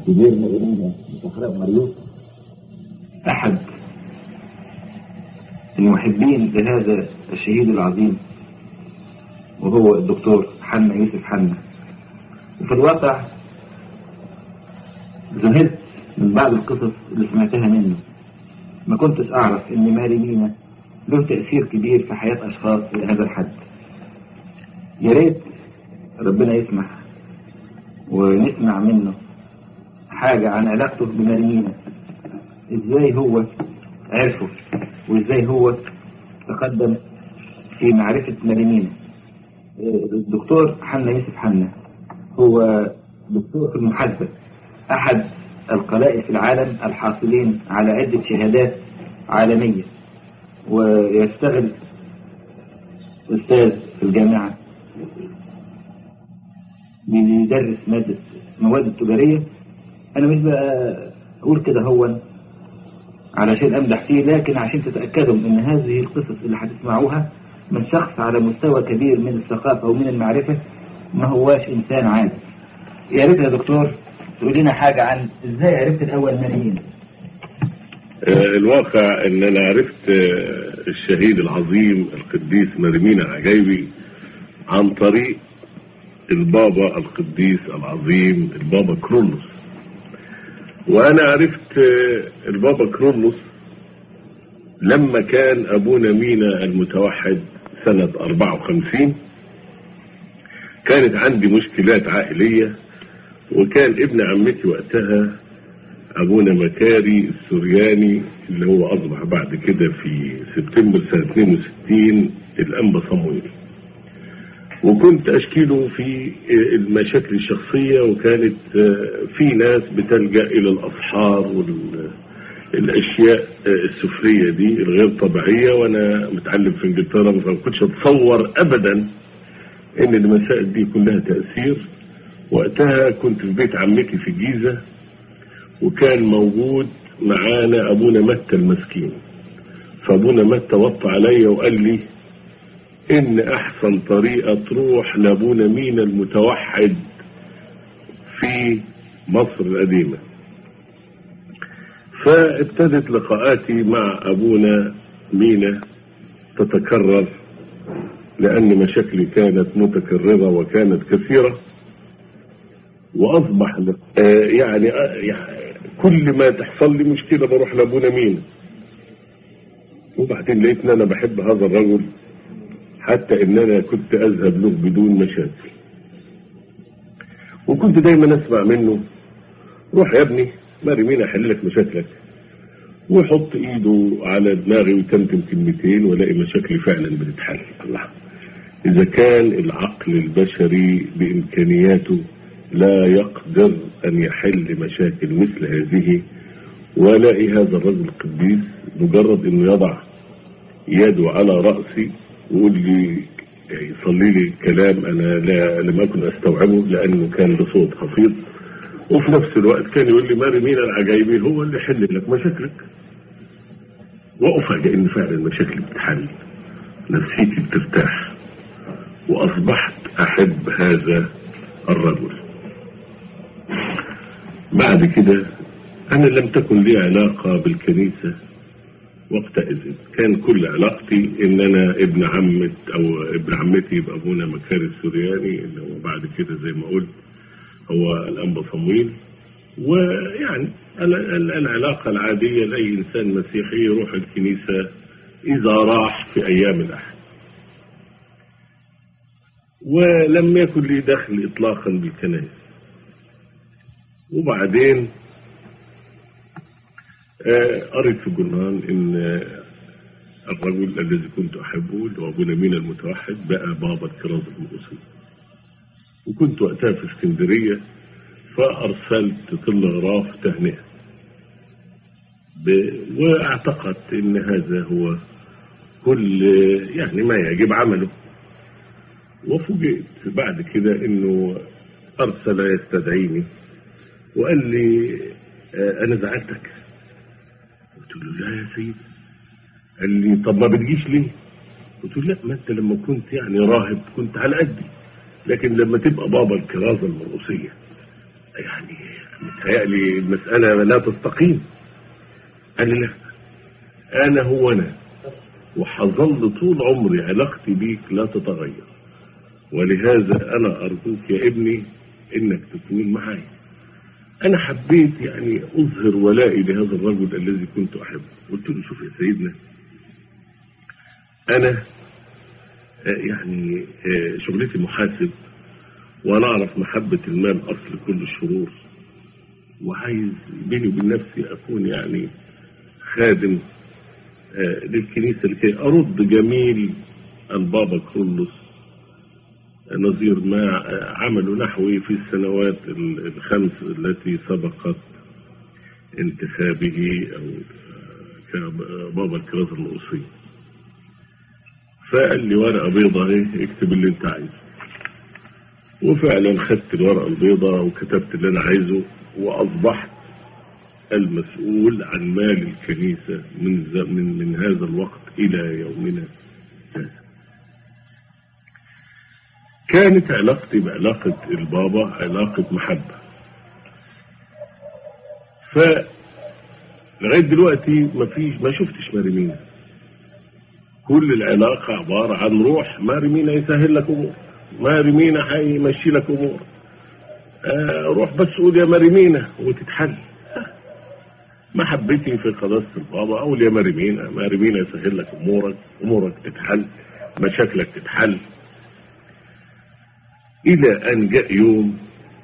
كبير مؤمنين صحراء مريوط أحد المحبين لهذا الشهيد العظيم وهو الدكتور حنا يوسف حنا وفي الواقع زهدت من بعض القصص اللي سمعتها منه ما كنتش أعرف إن ماري مينا له تأثير كبير في حياة أشخاص لهذا الحد يا ريت ربنا يسمح ونسمع منه حاجة عن علاقته بماري مينا ازاي هو عرفه وازاي هو تقدم في معرفة ماري مينا الدكتور حنا يوسف حنا هو دكتور في المحاسبة أحد القلائل في العالم الحاصلين على عدة شهادات عالمية ويشتغل أستاذ في الجامعة بيدرس مادة مواد التجارية أنا مش بقى أقول كده هو علشان أمدح فيه لكن عشان تتأكدوا إن هذه القصص اللي هتسمعوها من شخص على مستوى كبير من الثقافة ومن المعرفة ما هواش إنسان عادي يا ريت يا دكتور تقول لنا حاجة عن إزاي عرفت الأول ماريين الواقع ان انا عرفت الشهيد العظيم القديس مرمين العجايبي عن طريق البابا القديس العظيم البابا كرولوس وانا عرفت البابا كرولوس لما كان ابونا مينا المتوحد سنة 54 كانت عندي مشكلات عائلية وكان ابن عمتي وقتها ابونا مكاري السورياني اللي هو اصبح بعد كده في سبتمبر سنة 62 الانبا صمويل وكنت اشكيله في المشاكل الشخصية وكانت في ناس بتلجأ الى الاسحار والاشياء السفلية دي الغير طبيعية وانا متعلم في انجلترا ما كنتش اتصور ابدا ان المسائل دي كلها تأثير وقتها كنت في بيت عمتي في الجيزة وكان موجود معانا ابونا متى المسكين فابونا متى وط عليا وقال لي ان احسن طريقة تروح لابونا مينا المتوحد في مصر القديمة فابتدت لقاءاتي مع ابونا مينا تتكرر لان مشاكلي كانت متكررة وكانت كثيرة واصبح يعني, يعني كل ما تحصل لي مشكلة بروح لابونا مينا وبعدين لقيت ان انا بحب هذا الرجل حتى ان انا كنت اذهب له بدون مشاكل وكنت دايما اسمع منه روح يا ابني ماري مين احل لك مشاكلك ويحط ايده على دماغي ويتمتم كلمتين والاقي مشاكلي فعلا بتتحل الله اذا كان العقل البشري بامكانياته لا يقدر ان يحل مشاكل مثل هذه والاقي هذا الرجل القديس مجرد انه يضع يده على رأسي ويقول لي يصلي لي كلام انا لا لم اكن استوعبه لانه كان بصوت خفيض وفي نفس الوقت كان يقول لي ماري مين العجايبي هو اللي يحل لك مشاكلك وافاجئ ان فعلا مشاكلي بتتحل نفسيتي بترتاح واصبحت احب هذا الرجل بعد كده انا لم تكن لي علاقة بالكنيسة وقتئذ كان كل علاقتي ان انا ابن عمة او ابن عمتي بابونا مكاري السورياني اللي هو بعد كده زي ما قلت هو الانبا صمويل ويعني العلاقة العادية لأي إنسان مسيحي يروح الكنيسة إذا راح في أيام الأحد ولم يكن لي دخل إطلاقا بالكنائس وبعدين قريت في الجرنان ان الرجل الذي كنت احبه اللي هو ابونا مينا المتوحد بقى بابا الكرازة المقصود وكنت وقتها في اسكندرية فارسلت طل غراف تهنئة واعتقدت ان هذا هو كل يعني ما يجب عمله وفوجئت بعد كده انه ارسل يستدعيني وقال لي انا زعلتك قلت له لا يا سيدي قال لي طب ما بتجيش ليه قلت له لا ما انت لما كنت يعني راهب كنت على قدي لكن لما تبقى بابا الكرازة المرقصية يعني متهيألي المسألة لا تستقيم قال لي لا أنا هو أنا وحظل طول عمري علاقتي بيك لا تتغير ولهذا أنا أرجوك يا ابني إنك تكون معي أنا حبيت يعني أظهر ولائي لهذا الرجل الذي كنت أحبه قلت له شوف يا سيدنا أنا آه، يعني آه، شغلتي محاسب وأنا أعرف محبة المال أصل كل الشرور وعايز بيني وبين نفسي أكون يعني خادم آه، للكنيسة لكي أرد جميل البابا كرولوس نظير ما عملوا نحوي في السنوات ال- الخمس التي سبقت انتخابه أو كبابا الكرازة الرئيسية فقال لي ورقة بيضة اهي اكتب اللي انت عايزه وفعلا خدت الورقة البيضة وكتبت اللي انا عايزه واصبحت المسؤول عن مال الكنيسة من, ز- من, من هذا الوقت الى يومنا هذا كانت علاقتي بعلاقة البابا علاقة محبة ف لغاية دلوقتي مفيش ما شفتش ماريمينا كل العلاقة عبارة عن روح ماريمينا يسهل لك أمور ماريمينا هيمشي لك أمور آه روح بس قول يا ماريمينا وتتحل محبتي في قداسة البابا أقول يا ماريمينا ماريمينا يسهل لك أمورك أمورك تتحل مشاكلك تتحل إلى أن جاء يوم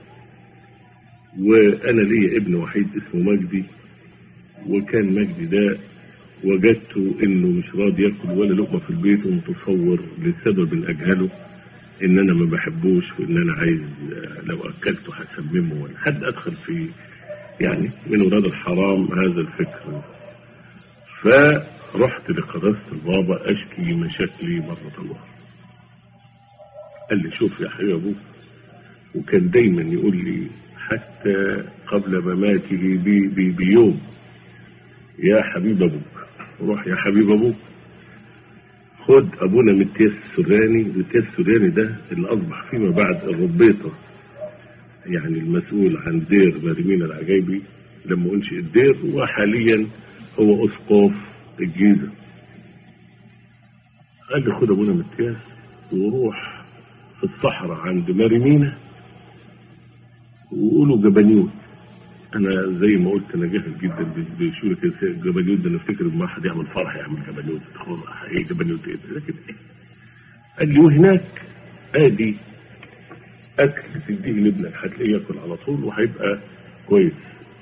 وأنا لي ابن وحيد اسمه مجدي وكان مجدي ده وجدته إنه مش راضي ياكل ولا لقمة في البيت ومتصور لسبب من أجهله إن أنا ما بحبوش وإن أنا عايز آه، لو أكلته هسممه ولا حد أدخل في يعني من ولاد الحرام هذا الفكر فرحت لقداسة البابا أشكي مشاكلي مرة أخرى قال لي شوف يا حبيب ابوك وكان دايما يقول لي حتى قبل مماته بي بي بيوم يا حبيب ابوك روح يا حبيب ابوك خد ابونا متياس السراني متياس السراني ده اللي اصبح فيما بعد الربيطه يعني المسؤول عن دير مريمين العجيبي لما انشئ الدير وحاليا هو اسقف الجيزه قال لي خد ابونا متياس وروح في الصحراء عند ماريمينا وقولوا جبنيوت انا زي ما قلت انا جاهل جدا بشورة جبنيوت ده نفتكر ما حد يعمل فرح يعمل جبنيوت تدخل ايه جبنيوت ايه لكن إيه؟ قال لي وهناك ادي اكل تديه لابنك هتلاقيه ياكل على طول وهيبقى كويس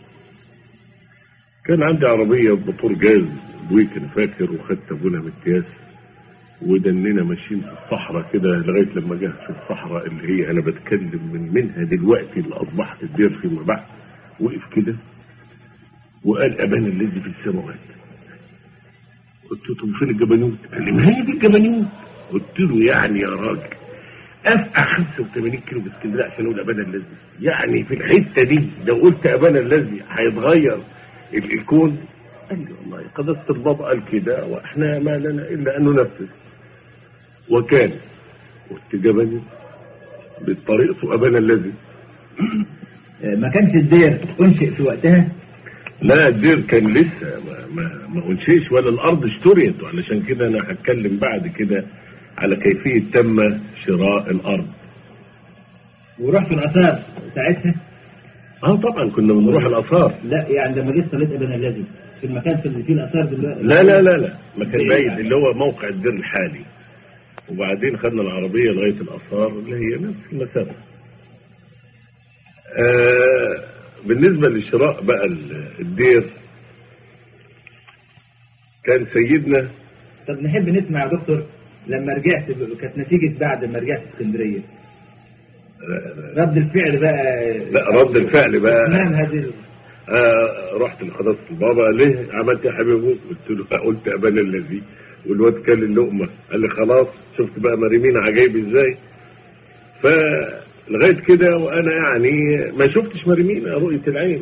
كان عندي عربية بموتور جاز بويك انا فاكر وخدت ابونا متياس ودننا ماشيين في الصحراء كده لغايه لما جه في الصحراء اللي هي انا بتكلم من منها دلوقتي اللي اصبحت الدير فيما بعد وقف كده وقال ابانا الذي في السماوات قلت له طب فين الجبنوت؟ قال لي ما هي دي الجبنوت قلت له يعني يا راجل افقع 85 كيلو باسكندريه عشان اقول ابانا الذي يعني في الحته دي لو قلت ابانا الذي هيتغير ال- الكون قال لي والله قداسه البابا قال كده واحنا ما لنا الا ان ننفذ وكان قلت جبني بطريقته ابانا الذي ما كانش الدير انشئ في وقتها لا الدير كان لسه ما, ما, ما انشئش ولا الارض اشتريت وعلشان كده انا هتكلم بعد كده على كيفيه تم شراء الارض ورحت الاثار ساعتها اه طبعا كنا بنروح الاثار لا يعني لما جيت صليت ابن الذي في المكان اللي فيه الاثار دلوقتي لا لا لا لا مكان إيه بعيد يعني؟ اللي هو موقع الدير الحالي وبعدين خدنا العربية لغاية الآثار اللي هي نفس المسافة آه بالنسبة لشراء بقى ال- الدير كان سيدنا طب نحب نسمع يا دكتور لما رجعت كانت نتيجة بعد ما رجعت اسكندرية رد الفعل بقى لا رد الفعل بقى اتمام هذه ال- آه رحت لقداسة البابا ليه عملت يا حبيبي قلت له قلت أبانا الذي والواد كان اللقمة قال لي خلاص شفت بقى مريمين عجايب ازاي فلغاية كده وأنا يعني ما شفتش مريمين رؤية العين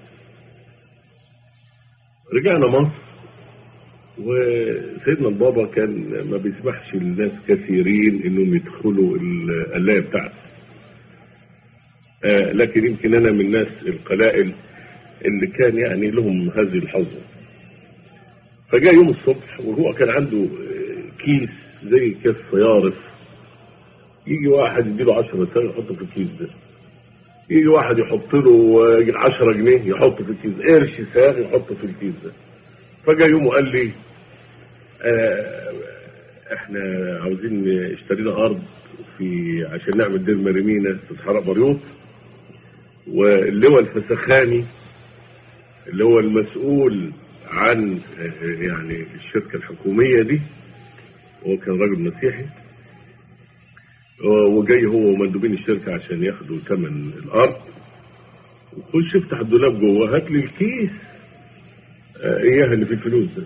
رجعنا مصر وسيدنا البابا كان ما بيسمحش للناس كثيرين انهم يدخلوا القلاية بتاعته آه لكن يمكن انا من الناس القلائل اللي كان يعني لهم هذه الحظوه فجاء يوم الصبح وهو كان عنده آه، كيس زي كيس صيارف يجي واحد يديله 10 سنة يحطه في الكيس ده يجي واحد يحط له آه، 10 جنيه يحطه في الكيس قرش ساغ يحطه في الكيس ده فجاء يوم وقال لي آه احنا عاوزين اشترينا ارض في عشان نعمل دير مريمينا في صحراء بريوط واللواء الفسخاني اللي هو المسؤول عن آه، يعني الشركة الحكومية دي هو كان راجل مسيحي وجاي هو ومندوبين الشركة عشان ياخدوا ثمن الأرض وخش افتح الدولاب جوه هات لي الكيس آه، إياها اللي فيه الفلوس ده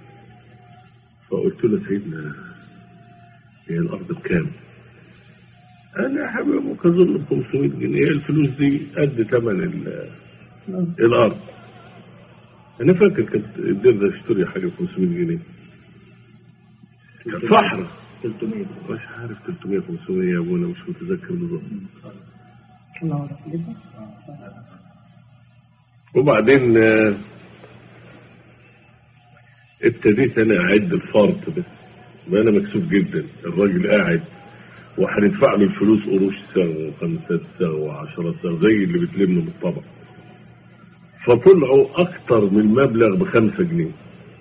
فقلت له سيدنا هي الأرض بكام؟ أنا يا حبيبي ممكن أظن ب 500 جنيه الفلوس دي قد ثمن ال- الأرض أنا فاكر كانت الدير ده اشتري حاجة ب 500 جنيه كانت صحراء 300 مش عارف 300 500 يا ابونا مش متذكر بالظبط الله أكبر جدا وبعدين آه، ابتديت انا اعد الفرط ده ما انا مكسوف جدا الراجل قاعد وهندفع له الفلوس قروش ساغ وخمسات ساغ وعشرات ساغ زي اللي بتلم بالطبق فطلعوا اكتر من مبلغ بخمسة جنيه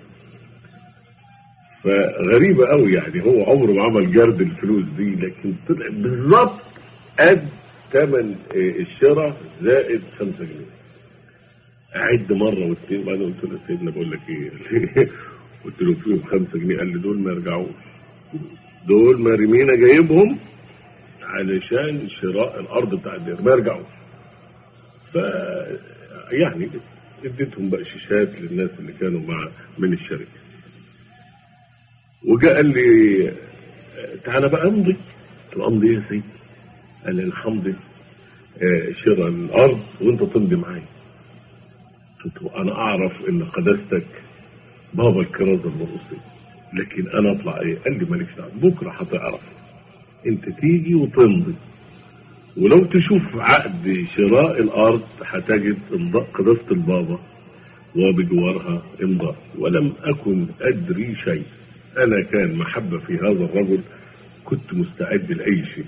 فغريبة قوي يعني هو عمره ما عمل جرد الفلوس دي لكن طلع بالظبط قد ثمن آه، الشراء زائد خمسة جنيه اعد مره واثنين وبعدين قلت له سيدنا بقول لك ايه قلت له فيهم خمسة جنيه قال لي دول ما يرجعوش دول مرمينا جايبهم علشان شراء الارض بتاع الدير ما يرجعوش ف يعني اديتهم بقشيشات للناس اللي كانوا مع من الشركه وجاء قال لي تعالى بقى امضي قلت له امضي إيه يا سيدي قال لي انا همضي آه، شراء الارض وانت تمضي معايا قلت له انا اعرف ان قداستك بابا الكرازه المرقصيه لكن انا اطلع ايه قال لي مالكش دعوه بكره هتعرف انت تيجي وتمضي ولو تشوف عقد شراء الارض هتجد امضاء قداسه البابا وبجوارها امضاء ولم اكن ادري شيء انا كان محبه في هذا الرجل كنت مستعد لاي شيء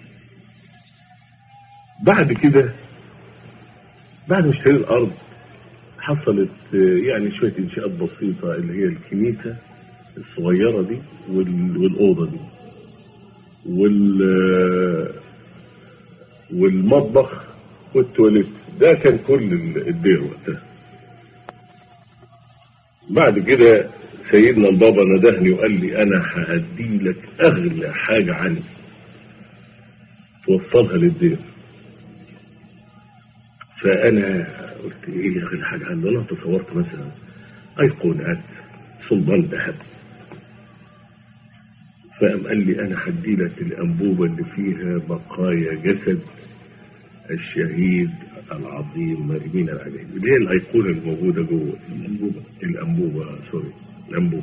بعد كده بعد ما اشتريت الارض حصلت آه، يعني شويه انشاءات بسيطه اللي هي الكنيسه الصغيره دي وال- والاوضه دي وال آه، والمطبخ والتواليت ده كان كل ال- الدير وقتها بعد كده سيدنا البابا ندهني وقال لي انا هادي لك اغلى حاجه عندي توصلها للدير فانا قلت ايه اغلى حاجه عندي انا تصورت مثلا ايقونات صلبان ذهب فقام قال لي انا هدي لك الانبوبه اللي فيها بقايا جسد الشهيد العظيم مريمين العجيب اللي هي الايقونه الموجوده جوه الانبوبه الانبوبه سوري الانبوبه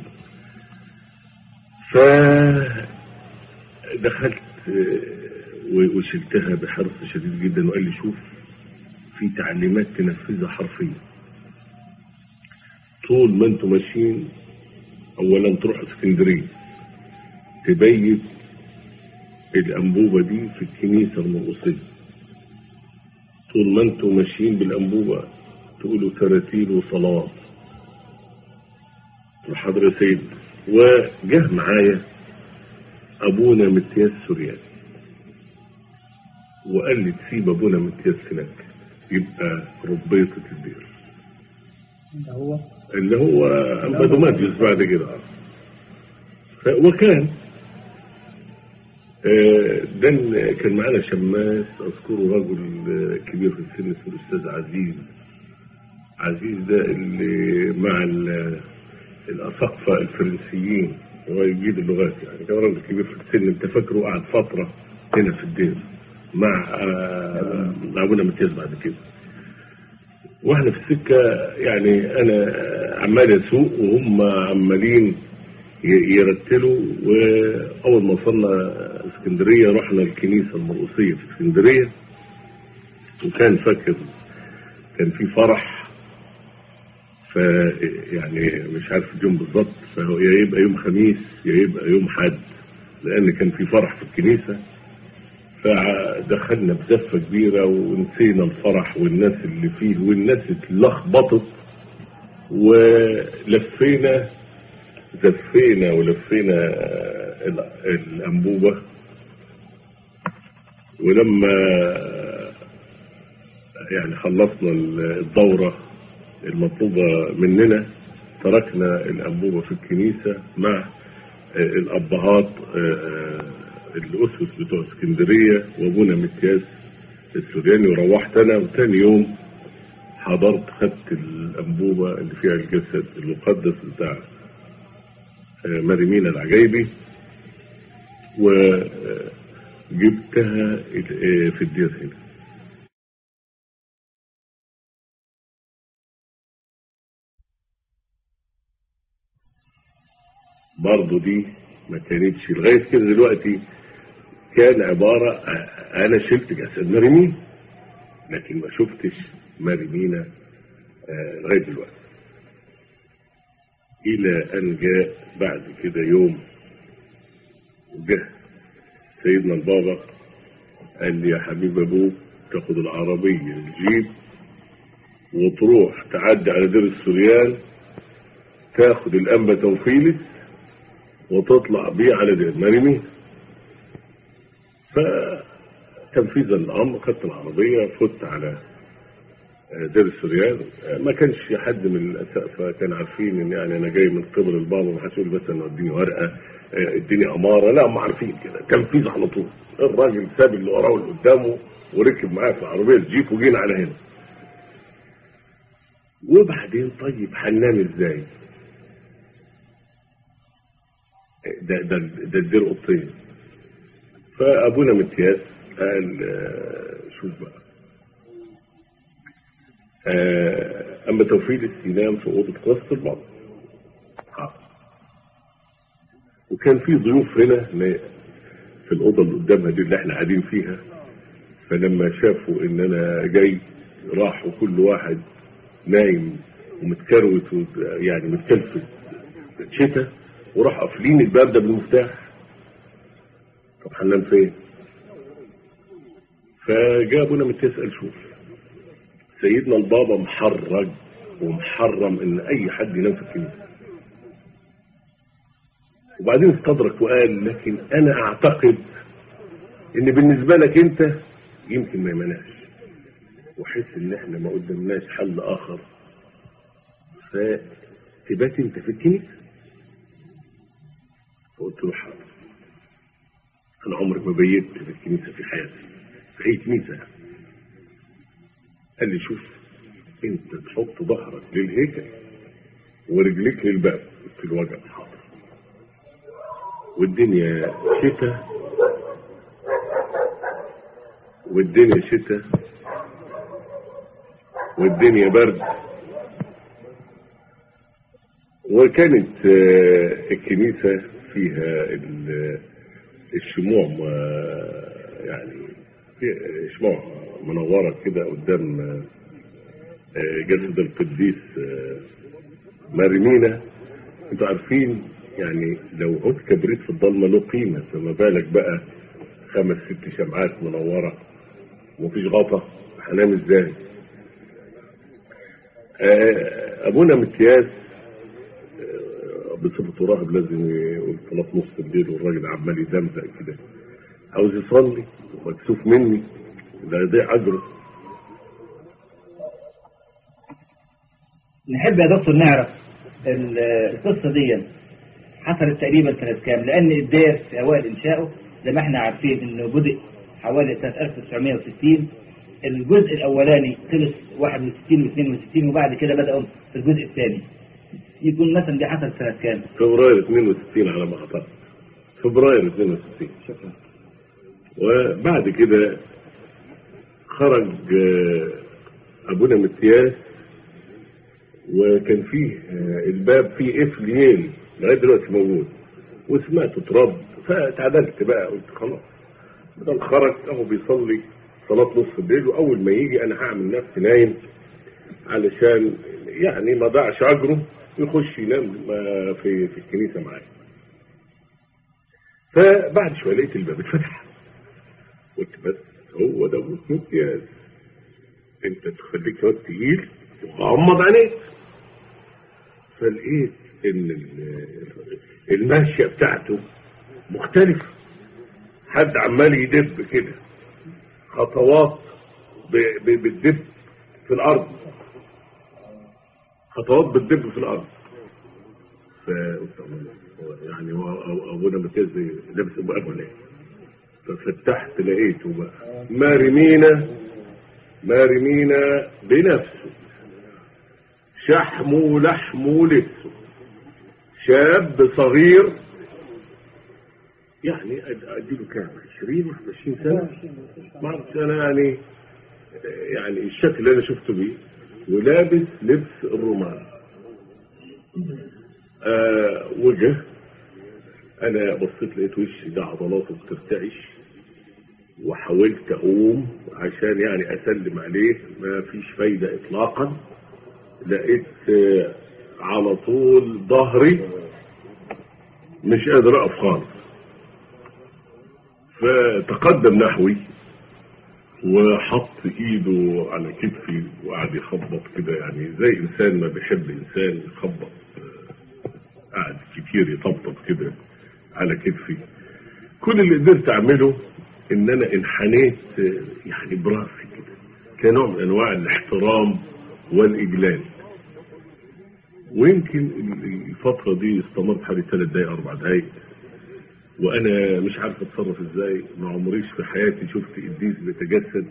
فدخلت آه، و- وشلتها بحرص شديد جدا وقال لي شوف في تعليمات تنفذها حرفيا طول ما انتم ماشيين اولا تروح اسكندريه تبيت الانبوبه دي في الكنيسه المرقصيه طول ما انتم ماشيين بالانبوبه تقولوا تراتيل وصلوات الحضرة سيد وجه معايا ابونا متياس سورياني وقال لي تسيب ابونا متياس هناك يبقى ربيطة الدير ده هو اللي هو أمبادوماتيوس بعد كده آه. ف- وكان آه، ده ال- كان معانا شماس اذكره رجل آه، كبير في السن اسمه الاستاذ عزيز عزيز ده اللي مع ال- الاساقفه الفرنسيين هو يجيد اللغات يعني كان راجل كبير في السن انت فاكره قعد فتره هنا في الدير مع آه، مع ابونا متياس بعد كده واحنا في السكه يعني انا عمال اسوق وهم عمالين ي- يرتلوا واول ما وصلنا اسكندريه رحنا الكنيسه المرقصيه في اسكندريه وكان فاكر كان في فرح ف يعني مش عارف اليوم بالظبط فهو يا يبقى يوم خميس يا يبقى يوم حد لان كان في فرح في الكنيسه فدخلنا بزفه كبيره ونسينا الفرح والناس اللي فيه والناس اتلخبطت ولفينا زفينا ولفينا ال- الانبوبه ولما يعني خلصنا الدورة المطلوبة مننا تركنا الأنبوبة في الكنيسة مع الأبهات الأسس بتوع اسكندرية وأبونا متياس السورياني وروحت أنا وتاني يوم حضرت خدت الأنبوبة اللي فيها الجسد المقدس بتاع مريمين العجايبي وجبتها في الدير هنا برضه دي ما كانتش لغايه كده دلوقتي كان عباره انا شلت جسد مريمين لكن ما شفتش مريمينا آه، لغايه دلوقتي الى ان جاء بعد كده يوم جه سيدنا البابا قال لي يا حبيب ابوك تاخد العربيه الجيب وتروح تعدي على دير السوريان تاخد الانبا توفيلس وتطلع بيه على دير مريمين فتنفيذا للامر خدت العربيه فت على دير السوريان ما كانش حد من الاسقفه كان عارفين ان يعني انا جاي من قبل البابا ما حدش يقول بس انه اديني ورقه اديني اماره لا هم عارفين كده تنفيذ على طول الراجل ساب اللي وراه واللي قدامه وركب معاه في العربيه الجيب وجينا على هنا وبعدين طيب هننام ازاي؟ ده ده ده الدير اوضتين فابونا متياس قال آه، شوف بقى آه، اما توفيق ينام في اوضه كراسه البابا آه. وكان في ضيوف هنا ن- في الاوضه اللي قدامها دي اللي احنا قاعدين فيها فلما شافوا ان انا جاي راحوا كل واحد نايم ومتكروت و- يعني متكلفت شتاء وراح قافلين الباب ده بالمفتاح طب هننام فين؟ فجاء ابونا متسأل شوف سيدنا البابا محرج ومحرم ان اي حد ينام في الكنيسه وبعدين استدرك وقال لكن انا اعتقد ان بالنسبه لك انت يمكن ما يمنعش وحس ان احنا ما قدمناش حل اخر فتبات انت في الكنيسه فقلت له حاضر انا عمري ما بيت في الكنيسه في حياتي في اي كنيسه يعني. قال لي شوف انت تحط ظهرك للهيكل ورجليك للباب قلت له وجع حاضر والدنيا شتاء والدنيا شتاء والدنيا برد وكانت آه، الكنيسة فيها ال- الشموع ما- يعني في شموع منورة كده قدام آه، آه، جسد القديس آه، مريمينا انتوا عارفين يعني لو عود كبريت في الضلمة له قيمة فما بالك بقى خمس ست شمعات منورة ومفيش غطا هنام ازاي آه، ابونا متياس آه، بصفته راهب لازم يقول صلاة نص الليل والراجل عمال يدمزق كده عاوز يصلي ومكسوف مني ده يضيع اجره نحب يا دكتور نعرف ال- القصة دي حصلت تقريبا سنة كام لأن الدير في أوائل إنشائه زي ما احنا عارفين إنه بدأ حوالي سنة 1960 الجزء الأولاني خلص 61 و62 وبعد كده بدأوا في الجزء الثاني يكون مثلا دي حصلت سنة كام؟ فبراير 62 على ما اعتقد فبراير 62 شكرا وبعد كده خرج آه، ابونا متياس وكان فيه آه، الباب فيه قفل ييل لغايه دلوقتي موجود وسمعته تراب فتعدلت بقى قلت خلاص بدل خرج اهو بيصلي صلاة نصف الليل وأول ما يجي أنا هعمل نفسي نايم علشان يعني ما ضاعش أجره يخش ينام ما في في الكنيسة معايا فبعد شوية لقيت الباب اتفتح قلت بس هو ده امتياز انت تخليك واد تقيل وغمض عينيك فلقيت ان ال- الماشيه بتاعته مختلفه حد عمال يدب كده خطوات ب- ب- بتدب في الارض خطوات بتدب في الارض فقلت الله، هو يعني هو هو- ابونا متز لابس ابو ولا ايه ففتحت لقيته بقى ماري مينا ماري مينا بنفسه شحمه ولحمه لبسه شاب صغير يعني أد- اديله كام 20 21 سنه ما اعرفش انا يعني يعني الشكل اللي انا شفته بيه ولابس لبس الرومان آه وجه انا بصيت لقيت وشي ده عضلاته بترتعش وحاولت اقوم عشان يعني اسلم عليه ما فيش فايده اطلاقا لقيت آه، على طول ظهري مش قادر اقف خالص فتقدم نحوي وحط ايده على كتفي وقعد يخبط كده يعني زي انسان ما بيحب انسان يخبط آه، قعد كتير يطبطب كده على كتفي كل اللي قدرت اعمله ان انا انحنيت آه، يعني براسي كده كنوع من انواع الاحترام والاجلال ويمكن ال- الفترة دي استمرت حوالي ثلاث دقايق أربع دقايق وأنا مش عارف أتصرف إزاي ما عمريش في حياتي شفت إبليس بيتجسد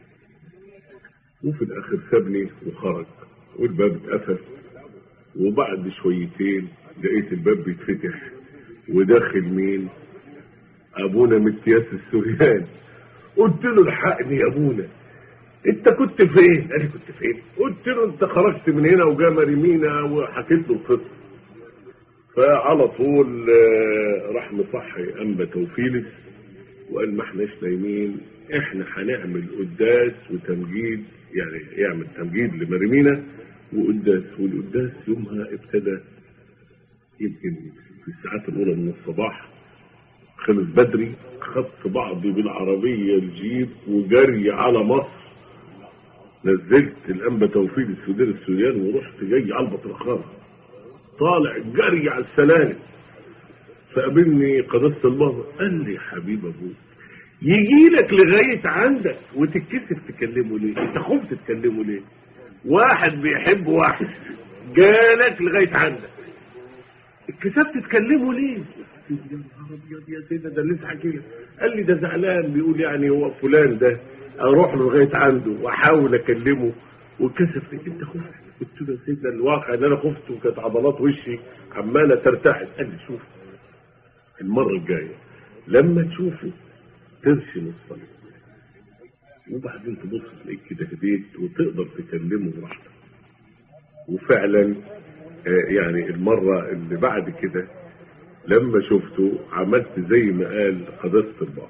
وفي الآخر سابني وخرج والباب اتقفل وبعد شويتين لقيت الباب بيتفتح وداخل مين؟ أبونا متياس السوريان قلت له الحقني يا أبونا انت كنت فين؟ قال لي كنت فين؟ قلت له انت خرجت من هنا وجا مريمينا وحكيت له القصه. فعلى طول آه، راح مصحي انبا توفيلس وقال ما احناش نايمين احنا هنعمل قداس وتمجيد يعني يعمل تمجيد لمريمينا وقداس والقداس يومها ابتدى يمكن في الساعات الاولى من الصباح خلص بدري خدت بعضي بالعربيه الجيب وجري على مصر نزلت الانبا توفيق السودان السوريان ورحت جاي على البطرخانه طالع جري على السلالم فقابلني قداسه الله قال لي حبيب ابوك يجي لك لغايه عندك وتتكسف تكلمه ليه؟ انت خفت تكلمه ليه؟ واحد بيحب واحد جالك لغايه عندك اتكسفت تكلمه ليه؟ يا نهار ابيض يا سيدنا ده اللي لسه حكي لك. قال لي ده زعلان بيقول يعني هو فلان ده اروح له لغايه عنده واحاول اكلمه وكسف انت خفت قلت له يا سيدنا الواقع ان انا خفت وكانت عضلات وشي عماله ترتعد قال لي شوف المره الجايه لما تشوفه ترسم الصليب وبعدين تبص تلاقيك كده هديت وتقدر تكلمه براحتك وفعلا آه، يعني المره اللي بعد كده لما شفته عملت زي ما قال قداسه البعض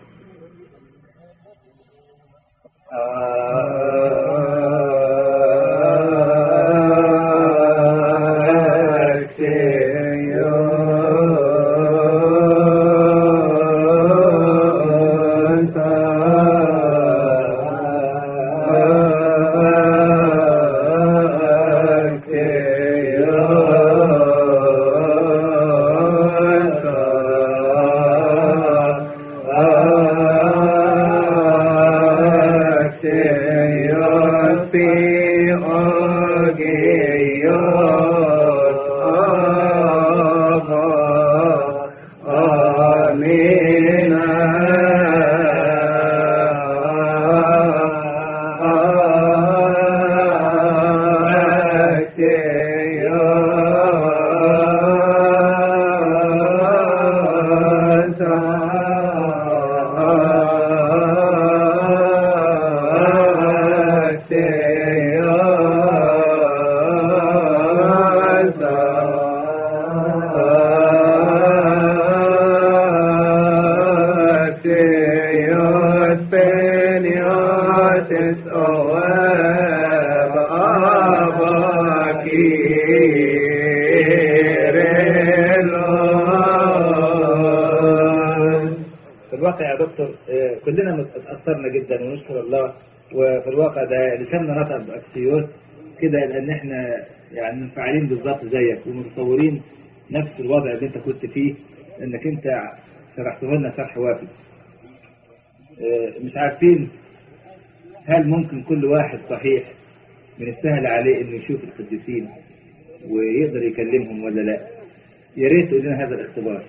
في الواقع يا دكتور آه، كلنا مت- اتأثرنا جدا ونشكر الله وفي الواقع ده لساننا نطق بأكسيوس كده لأن احنا يعني منفعلين بالظبط زيك ومتصورين نفس الوضع اللي انت كنت فيه انك انت شرحته لنا شرح وافي آه، مش عارفين هل ممكن كل واحد صحيح من السهل عليه انه يشوف القديسين ويقدر يكلمهم ولا لا يا ريت تقول لنا هذا الاختبار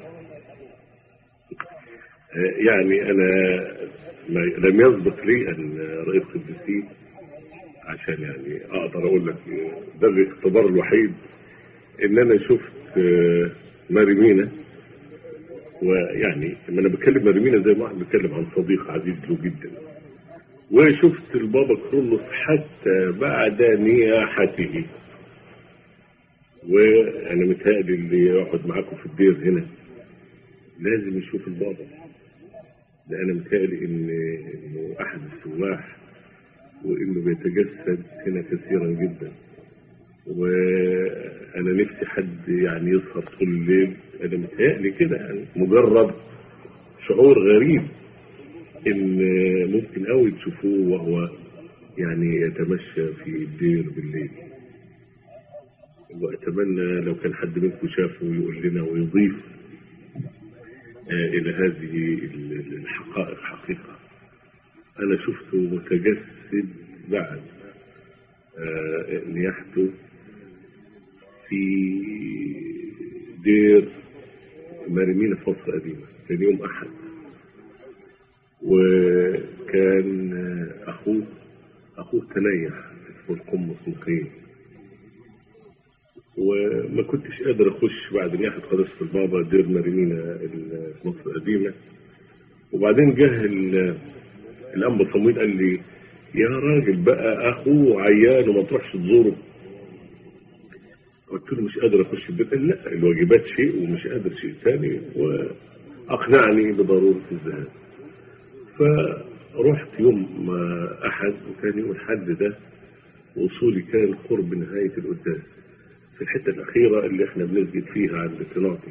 يعني انا ما- لم يسبق لي ان رايت قديسين عشان يعني اقدر اقول لك ده الاختبار الوحيد ان انا شفت آه، ماري مينا ويعني لما انا بتكلم ماري مينا زي ما واحد بيتكلم عن صديق عزيز له جدا وشفت البابا كرولوس حتى بعد نياحته وانا متهيألي اللي يقعد معاكم في الدير هنا لازم يشوف البابا ده انا متهيألي ان انه احد السواح وانه بيتجسد هنا كثيرا جدا وانا نفسي حد يعني يسهر طول الليل انا متهيألي كده يعني مجرد شعور غريب ان ممكن قوي تشوفوه وهو يعني يتمشى في الدير بالليل واتمنى لو كان حد منكم شافه يقول لنا ويضيف آه، إلى هذه ال- الحقائق حقيقة أنا شفته متجسد بعد آه، نياحته في دير مرمينا في مصر قديمة كان يوم أحد وكان آه، أخوه أخوه تنيح اسمه القمص مخيم وما كنتش قادر اخش بعد نياحه قداسه البابا دير مريمينا ال- في مصر القديمه وبعدين جه ال- الانبا صمويل قال لي يا راجل بقى اخوه عيان وما تروحش تزوره قلت له مش قادر اخش البيت قال لا الواجبات شيء ومش قادر شيء ثاني واقنعني بضروره الذهاب فرحت يوم آه، احد وكان يوم الحد ده وصولي كان قرب نهايه القداس في الحته الاخيره اللي احنا بنسجد فيها عند التناطي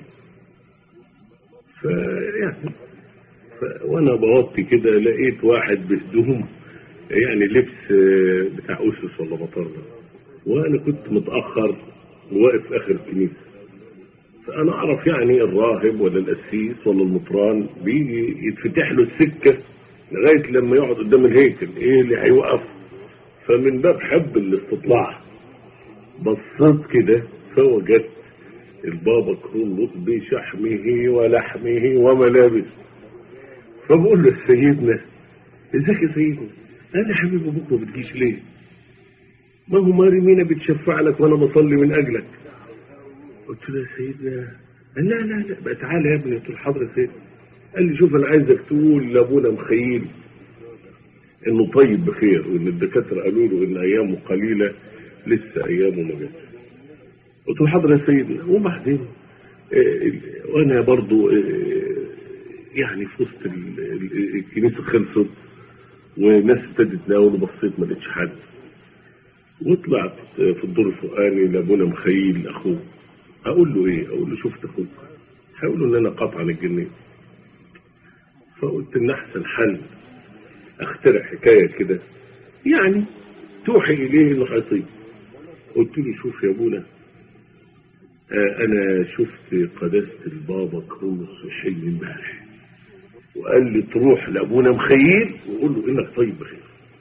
فيعني ف... وانا بوطي كده لقيت واحد بهدوم يعني لبس آه، بتاع اسس ولا مطرنا وانا كنت متاخر وواقف في اخر الكنيسه فانا اعرف يعني الراهب ولا القسيس ولا المطران بيجي يتفتح له السكه لغايه لما يقعد قدام الهيكل ايه اللي هيوقف فمن باب حب الاستطلاع بصيت كده فوجدت البابا كرولوس بشحمه ولحمه وملابس فبقول له سيدنا ازيك يا سيدنا قال لي حبيبي ابوك ما بتجيش ليه ما هو ماري مينا بتشفع لك وانا بصلي من اجلك قلت له يا سيدنا قال لا لا لا بقى تعالى يا ابني قلت له حاضر يا سيدنا قال لي شوف انا عايزك تقول لابونا مخيل انه طيب بخير وان الدكاتره قالوا له ان ايامه قليله لسه ايامه ما جاتش قلت له حاضر يا سيدنا وبعدين آه، وانا برضو آه، يعني في وسط ال- ال- الكنيسه خلصت وناس ابتدت تناول وبصيت ما لقيتش حد وطلعت آه، في الدور الفوقاني لابونا مخيل اخوه اقول له ايه اقول له شفت اخوك هيقول له ان انا قطعا الجنيه فقلت ان احسن حل اخترع حكايه كده يعني توحي اليه انه هيطيب قلت له شوف يا ابونا آه انا شفت قداسه البابا كرولوس في حلم امبارح وقال لي تروح لابونا مخيل وقول له انك طيب بخير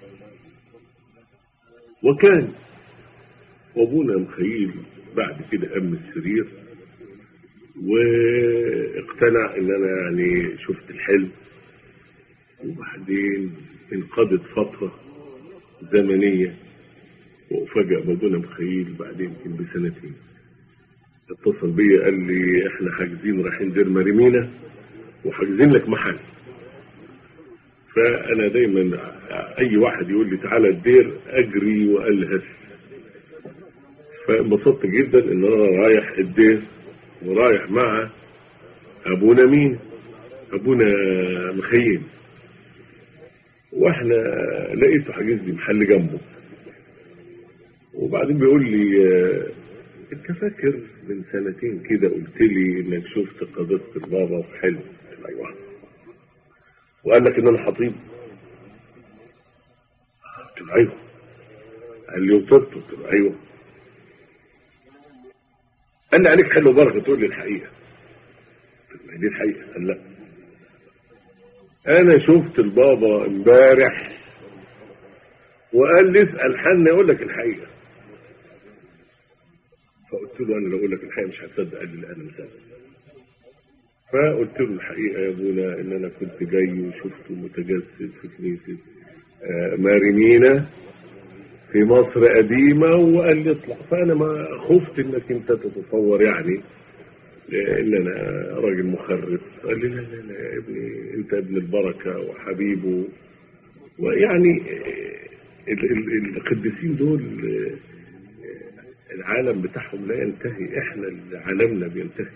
وكان وابونا مخيل بعد كده قام من السرير واقتنع ان انا يعني شفت الحلم وبعدين انقضت فترة زمنية وأفاجأ بابونا مخيل بعدين يمكن بسنتين اتصل بيا قال لي احنا حاجزين رايحين دير مريمينا وحاجزين لك محل فأنا دايما أي واحد يقول لي تعالى الدير أجري وألهث فانبسطت جدا إن أنا رايح الدير ورايح مع أبونا مين؟ أبونا مخيل واحنا لقيته حاجز لي محل جنبه وبعدين بيقول لي آه، انت فاكر من سنتين كده قلت لي انك شفت قداسة البابا في حلم قلت له ايوه وقال لك ان انا حطيب قلت له ايوه قال لي وطرت قلت له ايوه قال لي عليك حلو بركه تقول لي الحقيقه قلت له دي الحقيقه قال لا انا شفت البابا امبارح وقال لي اسال حنا يقول لك الحقيقه فقلت له انا لو اقول لك الحقيقه مش هتصدق قال لي لا انا مصدق فقلت له الحقيقه يا ابونا ان انا كنت جاي وشفته متجسد في كنيسه آه، مارينينا في مصر قديمه وقال لي اطلع فانا ما خفت انك انت تتصور يعني آه، ان انا راجل مخرف قال لي لا لا لا يا ابني انت ابن البركه وحبيبه ويعني آه، ال- ال- القديسين دول آه، العالم بتاعهم لا ينتهي احنا اللي عالمنا بينتهي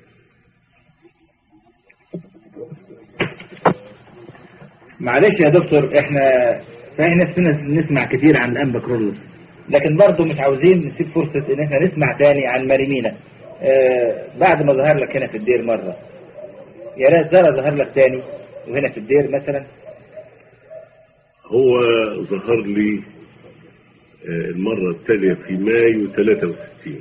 معلش يا دكتور احنا صحيح نفسنا نسمع كتير عن الانبا كرولوس لكن برضه مش عاوزين نسيب فرصة ان احنا نسمع تاني عن ماريمينا اه بعد ما ظهر لك هنا في الدير مرة يا ريت زرع ظهر لك تاني وهنا في الدير مثلا هو ظهر لي آه، المرة التالية في مايو 63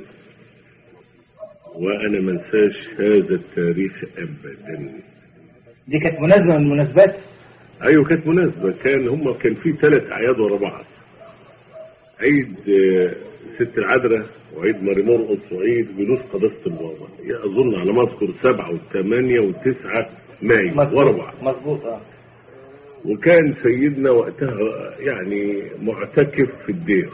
وأنا ما انساش هذا التاريخ أبدا دي كانت مناسبة من المناسبات أيوة كانت مناسبة كان هم كان في ثلاث أعياد ورا بعض عيد آه، ست العذراء وعيد ماري مرقص وعيد جلوس قداسة البابا أظن على ما أذكر سبعة وثمانية وتسعة مايو ورا بعض مظبوط اه وكان سيدنا وقتها يعني معتكف في الدير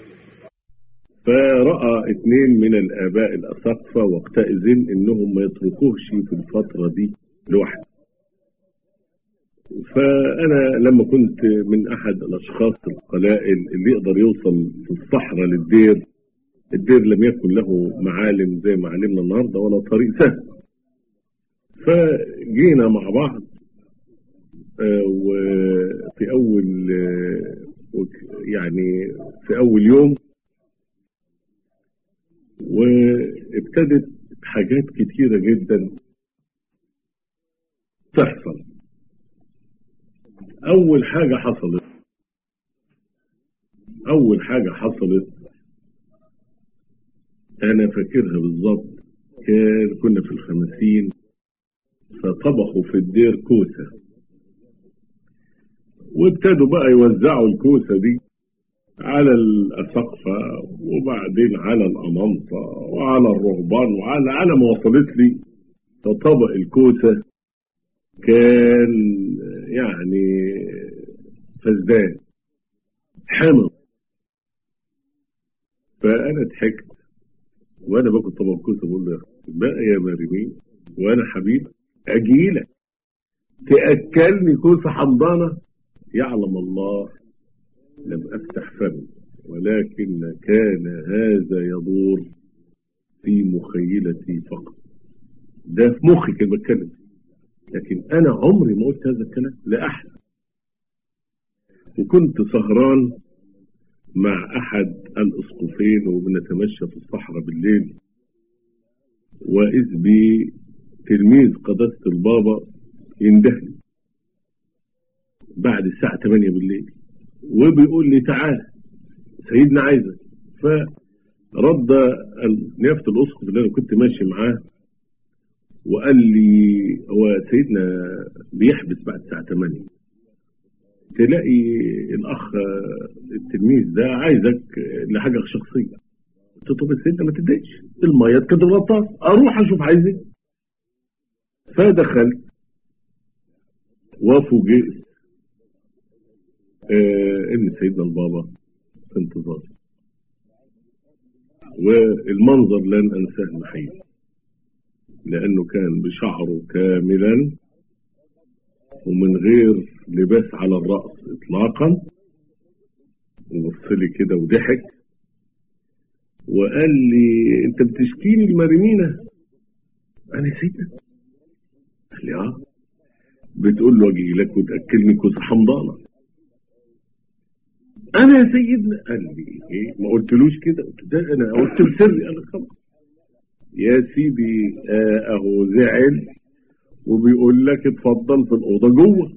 فرأى اثنين من الآباء الأساقفة وقتئذ إنهم ما يتركوهش في الفترة دي لوحده فأنا لما كنت من أحد الأشخاص القلائل اللي يقدر يوصل في الصحراء للدير الدير لم يكن له معالم زي معالمنا النهارده ولا طريق سهل فجينا مع بعض آه، وفي أول آه، وك- يعني في أول يوم وابتدت حاجات كتيرة جدا تحصل أول حاجة حصلت أول حاجة حصلت أنا فاكرها بالظبط كان كنا في الخمسين فطبخوا في الدير كوسة وابتدوا بقى يوزعوا الكوسة دي على الأسقفة وبعدين على الأمانطة وعلى الرهبان وعلى على ما وصلت لي فطبق الكوسة كان يعني فزدان حمض فأنا ضحكت وأنا باكل طبق الكوسة بقول له يا أخي بقى يا مريمين وأنا حبيب أجيلك تأكلني كوسة حمضانة يعلم الله لم أفتح فمي ولكن كان هذا يدور في مخيلتي فقط ده في مخي كان بتكلم لكن أنا عمري ما قلت هذا الكلام لا أحد وكنت سهران مع أحد الأسقفين وبنتمشى في الصحراء بالليل وإذ بي تلميذ قداسة البابا يندهني بعد الساعة 8 بالليل وبيقول لي تعالى سيدنا عايزك فرد ال- نيافة الأسقف اللي أنا كنت ماشي معاه وقال لي هو سيدنا بيحبس بعد الساعة 8 تلاقي الأخ التلميذ ده عايزك لحاجة شخصية قلت له طب يا سيدنا ما تضايقش المية كده غلطان أروح أشوف عايز إيه فدخلت وفوجئت آه ان سيدنا البابا في انتظاري والمنظر لن انساه محيط لانه كان بشعره كاملا ومن غير لباس على الرأس اطلاقا وبصلي كده وضحك وقال لي انت بتشكيني المريمينة انا يا سيدنا قال لي اه بتقول له اجي لك وتاكلني كوسه حمضانه انا يا سيدنا قال لي ايه ما قلتلوش كده قلت ده انا قلت بسري انا خلاص يا سيدي آه اهو زعل وبيقول لك اتفضل في الاوضه جوه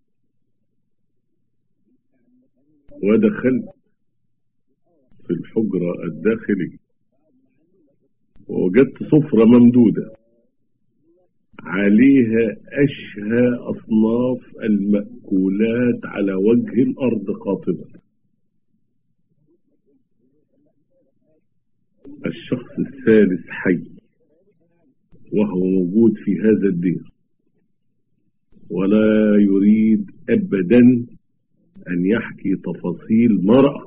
ودخلت في الحجره الداخليه ووجدت سفره ممدوده عليها أشهى أصناف المأكولات على وجه الأرض قاطبة الشخص الثالث حي وهو موجود في هذا الدير ولا يريد أبدا أن يحكي تفاصيل ما رأى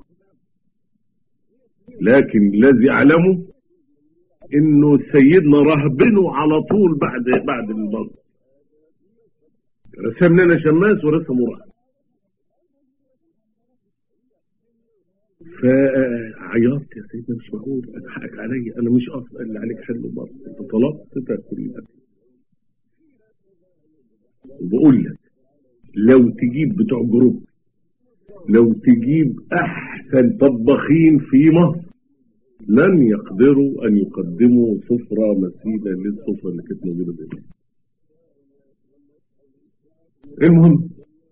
لكن الذي أعلمه انه سيدنا رهبنه على طول بعد بعد المرض رسم لنا شماس ورسمه رهب فعيطت يا سيدنا مش معقول انا حقك عليا انا مش قصد اللي عليك حلو برضه انت طلبت تاكل الاكل وبقول لك لو تجيب بتوع جروب لو تجيب احسن طباخين في مصر لن يقدروا أن يقدموا سفرة مثيلة للسفرة اللي كانت موجودة دي المهم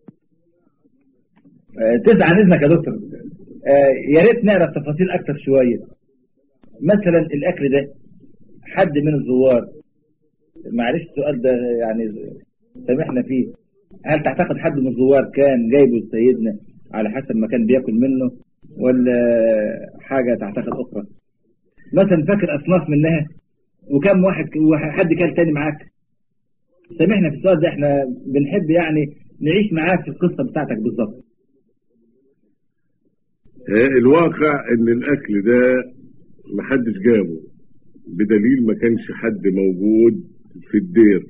آه، تسعى عن اذنك يا دكتور آه، يا ريت نعرف تفاصيل اكتر شويه مثلا الاكل ده حد من الزوار معلش السؤال ده يعني سامحنا فيه هل تعتقد حد من الزوار كان جايبه لسيدنا على حسب ما كان بياكل منه ولا حاجه تعتقد اخرى مثلا فاكر اصناف منها وكم واحد حد كان تاني معاك سامحنا في السؤال ده احنا بنحب يعني نعيش معاك في القصه بتاعتك بالظبط الواقع ان الاكل ده محدش جابه بدليل ما كانش حد موجود في الدير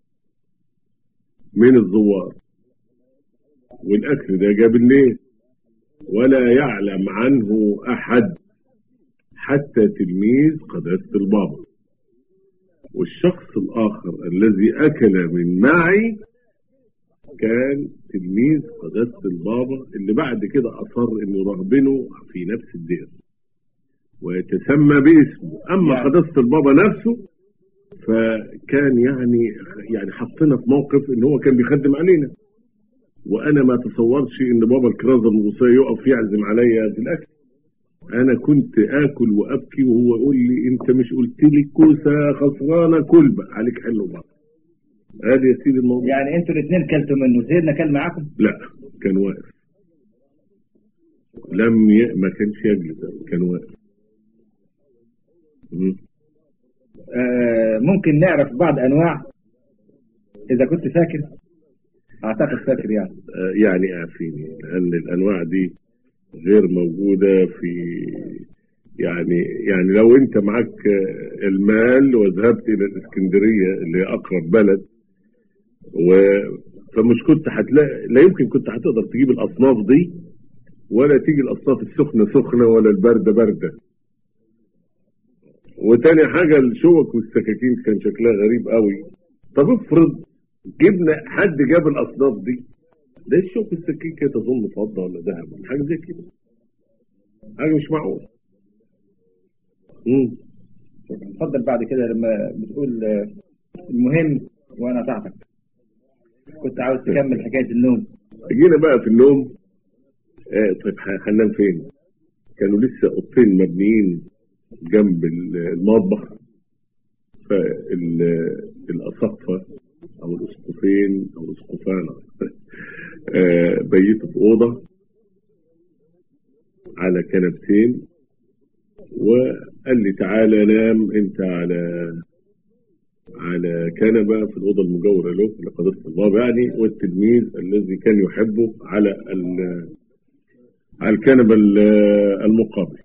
من الزوار والاكل ده جاب الليل ولا يعلم عنه احد حتى تلميذ قداسة البابا والشخص الآخر الذي أكل من معي كان تلميذ قداسة البابا اللي بعد كده أصر إنه يرهبنه في نفس الدير ويتسمى باسمه أما يعني. قداسة البابا نفسه فكان يعني يعني حطنا في موقف إن هو كان بيخدم علينا وأنا ما تصورش إن بابا الكرازة الوصية يقف يعزم عليا في الأكل انا كنت اكل وابكي وهو يقول لي انت مش قلت لي كوسه خسرانه كل بقى عليك حلو بقى ادي يا سيدي الموضوع يعني انتوا الاثنين كلتوا منه سيدنا كان معاكم لا كان واقف لم ي... ما كانش يجلس كان واقف مم. آه ممكن نعرف بعض انواع اذا كنت فاكر اعتقد فاكر يعني آه، يعني اعفيني لان الانواع دي غير موجودة في يعني يعني لو انت معك المال وذهبت الى الاسكندرية اللي هي اقرب بلد و فمش كنت هتلاقي لا يمكن كنت هتقدر تجيب الاصناف دي ولا تيجي الاصناف السخنة سخنة ولا الباردة باردة وتاني حاجة الشوك والسكاكين كان شكلها غريب قوي طب افرض جبنا حد جاب الاصناف دي ده الشوك والسكين كانت اظن فضة ولا ذهب ولا حاجة زي كده حاجة مش معقولة امم اتفضل بعد كده لما بتقول آه، المهم وانا تحتك كنت عاوز تكمل حكايه النوم جينا بقى في النوم آه طيب ه- هننام فين كانوا لسه اوضتين مبنيين جنب ال- المطبخ فالأسقفة أو الأسقفين أو الأسقفان آه بيتوا في أوضة على كنبتين وقال لي تعالى نام انت على على كنبة في الأوضة المجاورة له لقداسة الله يعني والتلميذ الذي كان يحبه على ال- على الكنبة ال- المقابل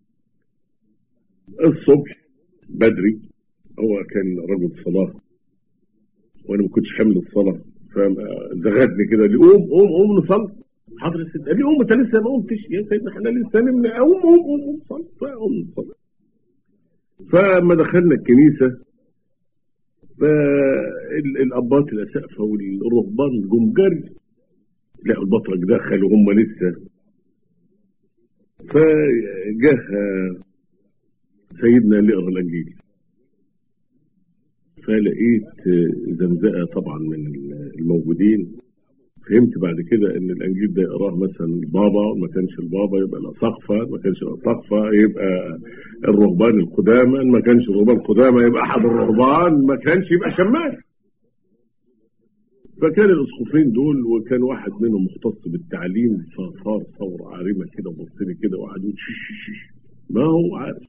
الصبح بدري هو كان رجل صلاة وأنا ما كنتش حامل الصلاة فزغدني كده قال لي قوم قوم قوم نصلي حاضر يا سيدي قال لي قوم انت لسه ما قمتش يا سيدنا احنا لسه نمنا قوم قوم قوم قوم صلي فقوم نصلي فلما دخلنا الكنيسة فالأباط الأسقفة والرهبان جم جري لقوا البطرك دخل وهم لسه فجاه سيدنا اللي يقرا الانجيل فلقيت زمزقه طبعا من الموجودين فهمت بعد كده ان الانجيل ده يقراه مثلا البابا ما كانش البابا يبقى الاساقفه ما كانش الاساقفه يبقى الرهبان القدامى ما كانش الرهبان القدامى يبقى احد الرهبان ما كانش يبقى شماس فكان الاسقفين دول وكان واحد منهم مختص بالتعليم فصار ثوره عارمه كده وبص لي كده وقعد يقول شش شش شش. ما هو عارف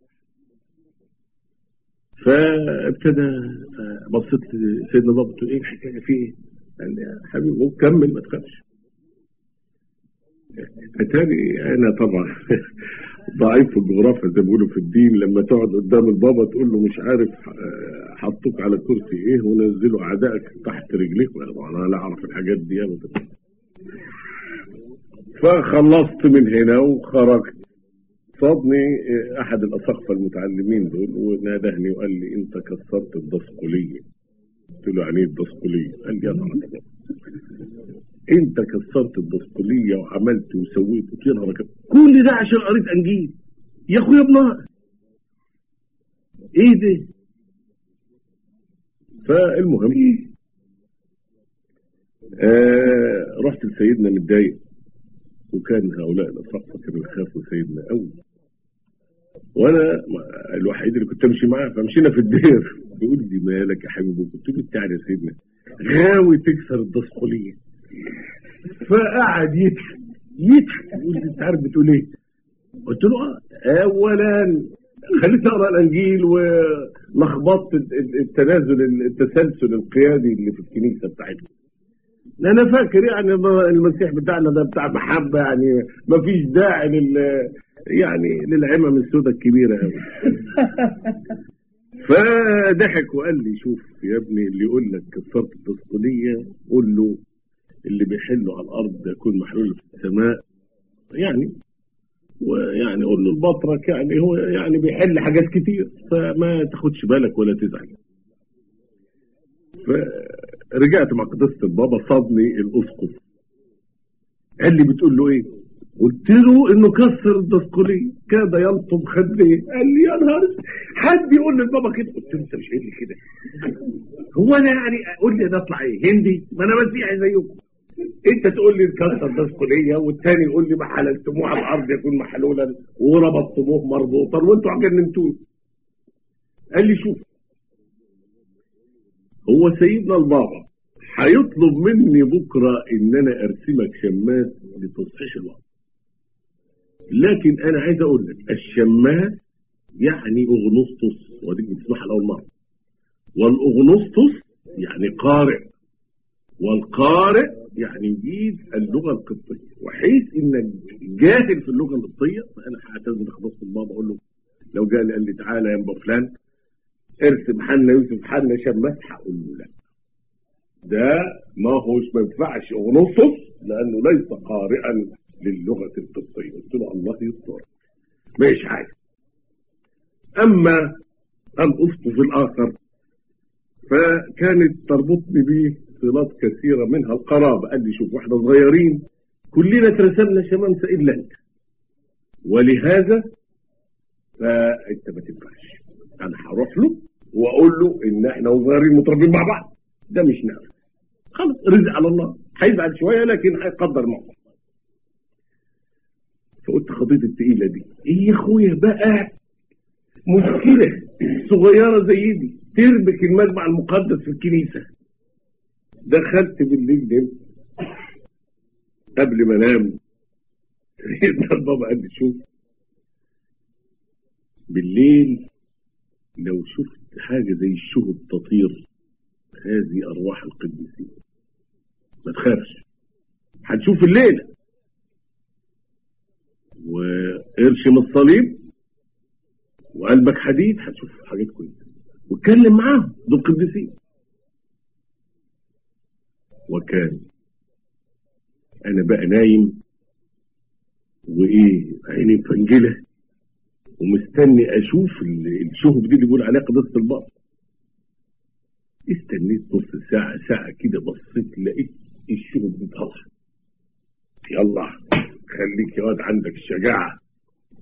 فابتدى بصيت سيدنا بابا قلت له ايه الحكايه في ايه؟ قال لي يا حبيبي كمل ما تخافش اتاري انا طبعا ضعيف في الجغرافيا زي ما بيقولوا في الدين لما تقعد قدام البابا تقول له مش عارف آه، حطوك على كرسي ايه ونزلوا اعدائك تحت رجليك انا لا اعرف الحاجات دي ابدا فخلصت من هنا وخرجت صادني آه، احد الاساقفه المتعلمين دول ونادهني وقال لي انت كسرت الدسقليه قلت له يعني ايه الدسقليه؟ قال لي يا نهار أبيض. انت كسرت الدسقليه وعملت وسويت قلت له يا نهار أبيض. كل ده عشان قريت انجيل يا اخويا ابن ايه ده؟ فالمهم آه رحت لسيدنا متضايق وكان هؤلاء الاساقفه كانوا يخافوا سيدنا قوي وانا الوحيد اللي كنت امشي معاه فمشينا في الدير بيقول لي مالك يا حبيبي قلت له بتاع يا سيدنا غاوي تكسر الدسقليه فقعد يضحك يضحك يقول لي انت عارف بتقول ايه؟ قلت له اه اولا خليتني اقرا الانجيل ولخبطت التنازل التسلسل القيادي اللي في الكنيسه بتاعتنا انا فاكر يعني المسيح بتاعنا ده بتاع محبه يعني ما فيش داعي لل يعني للعمم السوداء الكبيره قوي فضحك وقال لي شوف يا ابني اللي يقول لك كسرت الدسقليه قول له اللي بيحله على الارض يكون محلول في السماء يعني ويعني قول له البطرك يعني هو يعني بيحل حاجات كتير فما تاخدش بالك ولا تزعل فرجعت مع قداسه البابا صادني الاسقف قال لي بتقول له ايه؟ قلت له انه كسر الدسقليه كاد يلطم خديه قال لي يا نهار أسود. حد يقول للبابا كده قلت له انت مش قايل لي كده هو انا يعني قول لي انا اطلع ايه هندي ما انا مسيحي زيكم انت تقول لي كسر الدسقليه والتاني يقول لي ما حللتموه على الارض يكون محلولا وربطتموه مربوطا وانتوا جننتوني قال لي شوف هو سيدنا البابا هيطلب مني بكره ان انا ارسمك شماس لتصحيح الوقت لكن انا عايز اقول لك الشماس يعني اغنسطس وديك بتسمعها لاول مره والاغنسطس يعني قارئ والقارئ يعني يجيد اللغه القبطيه وحيث انك جاهل في اللغه القبطيه فانا هعتذر خلاص البابا اقول له لو جاء لي قال لي تعالى يا ابا فلان ارسم حنا يوسف حنا شماس هقول له لا ده ما هوش ما ينفعش اغنسطس لانه ليس قارئا للغه القبطيه قلت له الله يستر مش حاجه اما الاسقف الاخر فكانت تربطني به صلات كثيره منها القرابه قال لي شوف واحنا صغيرين كلنا اترسمنا شمامسه الا انت ولهذا فانت ما تنفعش انا هروح له واقول له ان احنا صغيرين متربين مع بعض ده مش نافع خلاص رزق على الله هيزعل شويه لكن هيقدر معه فقلت خطيط التقيله دي ايه يا اخويا بقى مشكله صغيره زي دي تربك المجمع المقدس في الكنيسه دخلت بالليل نمت قبل ما انام سيدنا البابا قال لي شوف بالليل لو شفت حاجة زي الشهب تطير هذه أرواح القديسين ما تخافش هتشوف الليلة وارشم الصليب وقلبك حديد هتشوف حاجات كويسة واتكلم معاهم دول قديسين وكان انا بقى نايم وايه عيني مفنجله ومستني اشوف الشهب دي اللي بيقول عليها قداسه البطن استنيت نص ساعه ساعه كده بصيت لقيت الشهب دي طالعه يلا خليك يا واد عندك الشجاعه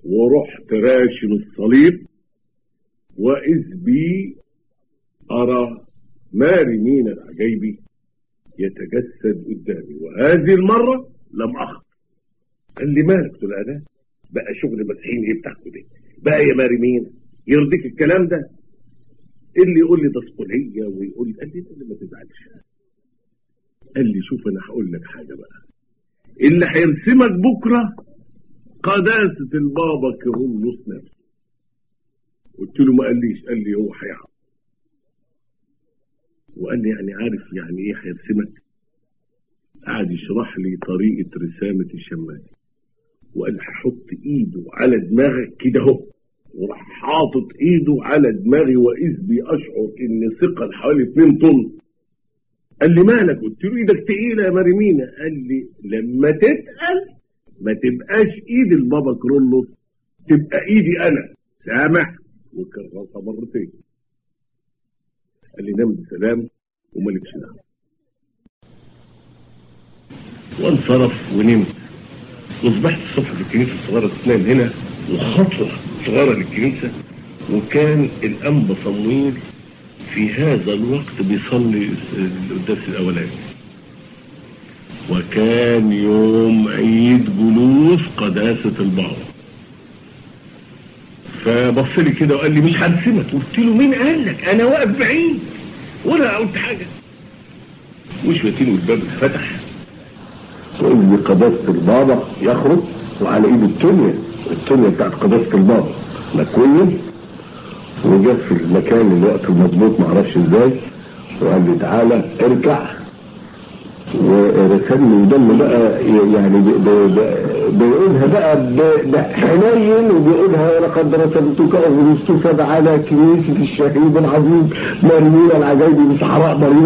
ورحت راشم الصليب وإذ بي أرى ماري مينا العجيبي يتجسد قدامي وهذه المرة لم أخط قال لي مالك قلت له أنا بقى شغل مسيحيين ايه بتاعكم ده بقى يا ماري مينا يرضيك الكلام ده اللي يقول لي ده صقلية ويقول لي قال لي قال لي ما تزعلش قال لي شوف انا هقول لك حاجة بقى اللي هيرسمك بكرة قداسة البابا كيرلس نفسه قلت له ما قاليش قال لي هو هيعرف وقال لي يعني عارف يعني ايه هيرسمك قعد يشرح لي طريقة رسامة الشمال وقال هحط ايده على دماغك كده اهو وراح حاطط ايده على دماغي واذ بي اشعر ان ثقل حوالي 2 طن قال لي مالك قلت له ايدك تقيله يا مريمينا قال لي لما تتقل ما تبقاش ايد البابا كرولوس تبقى ايدي انا سامع وكررها مرتين قال لي نام بسلام ومالكش دعوه وانصرف ونمت وصبحت الصبح في الكنيسه الصغيره تنام هنا وخطوه صغيره للكنيسه وكان الانبا صمويل في هذا الوقت بيصلي القداس الاولاني وكان يوم عيد جلوس قداسه البابا فبص لي كده وقال لي مش هرسمك قلت له مين قال لك انا واقف بعيد ولا قلت حاجه وشويتين والباب اتفتح وإذ قداسة البابا يخرج وعلى ايده التونية التونية بتاعت قداسة البابا مكوية وجاء في المكان الوقت المضبوط معرفش ازاي وقال لي تعالى اركع ورسمني ودم بقى يعني بي- بي- بي- بيقولها بقى ب- بحنين وبيقولها لقد رسمتك أغرستك على كنيسة الشهيد العظيم مرمين العجيب بصحراء مريض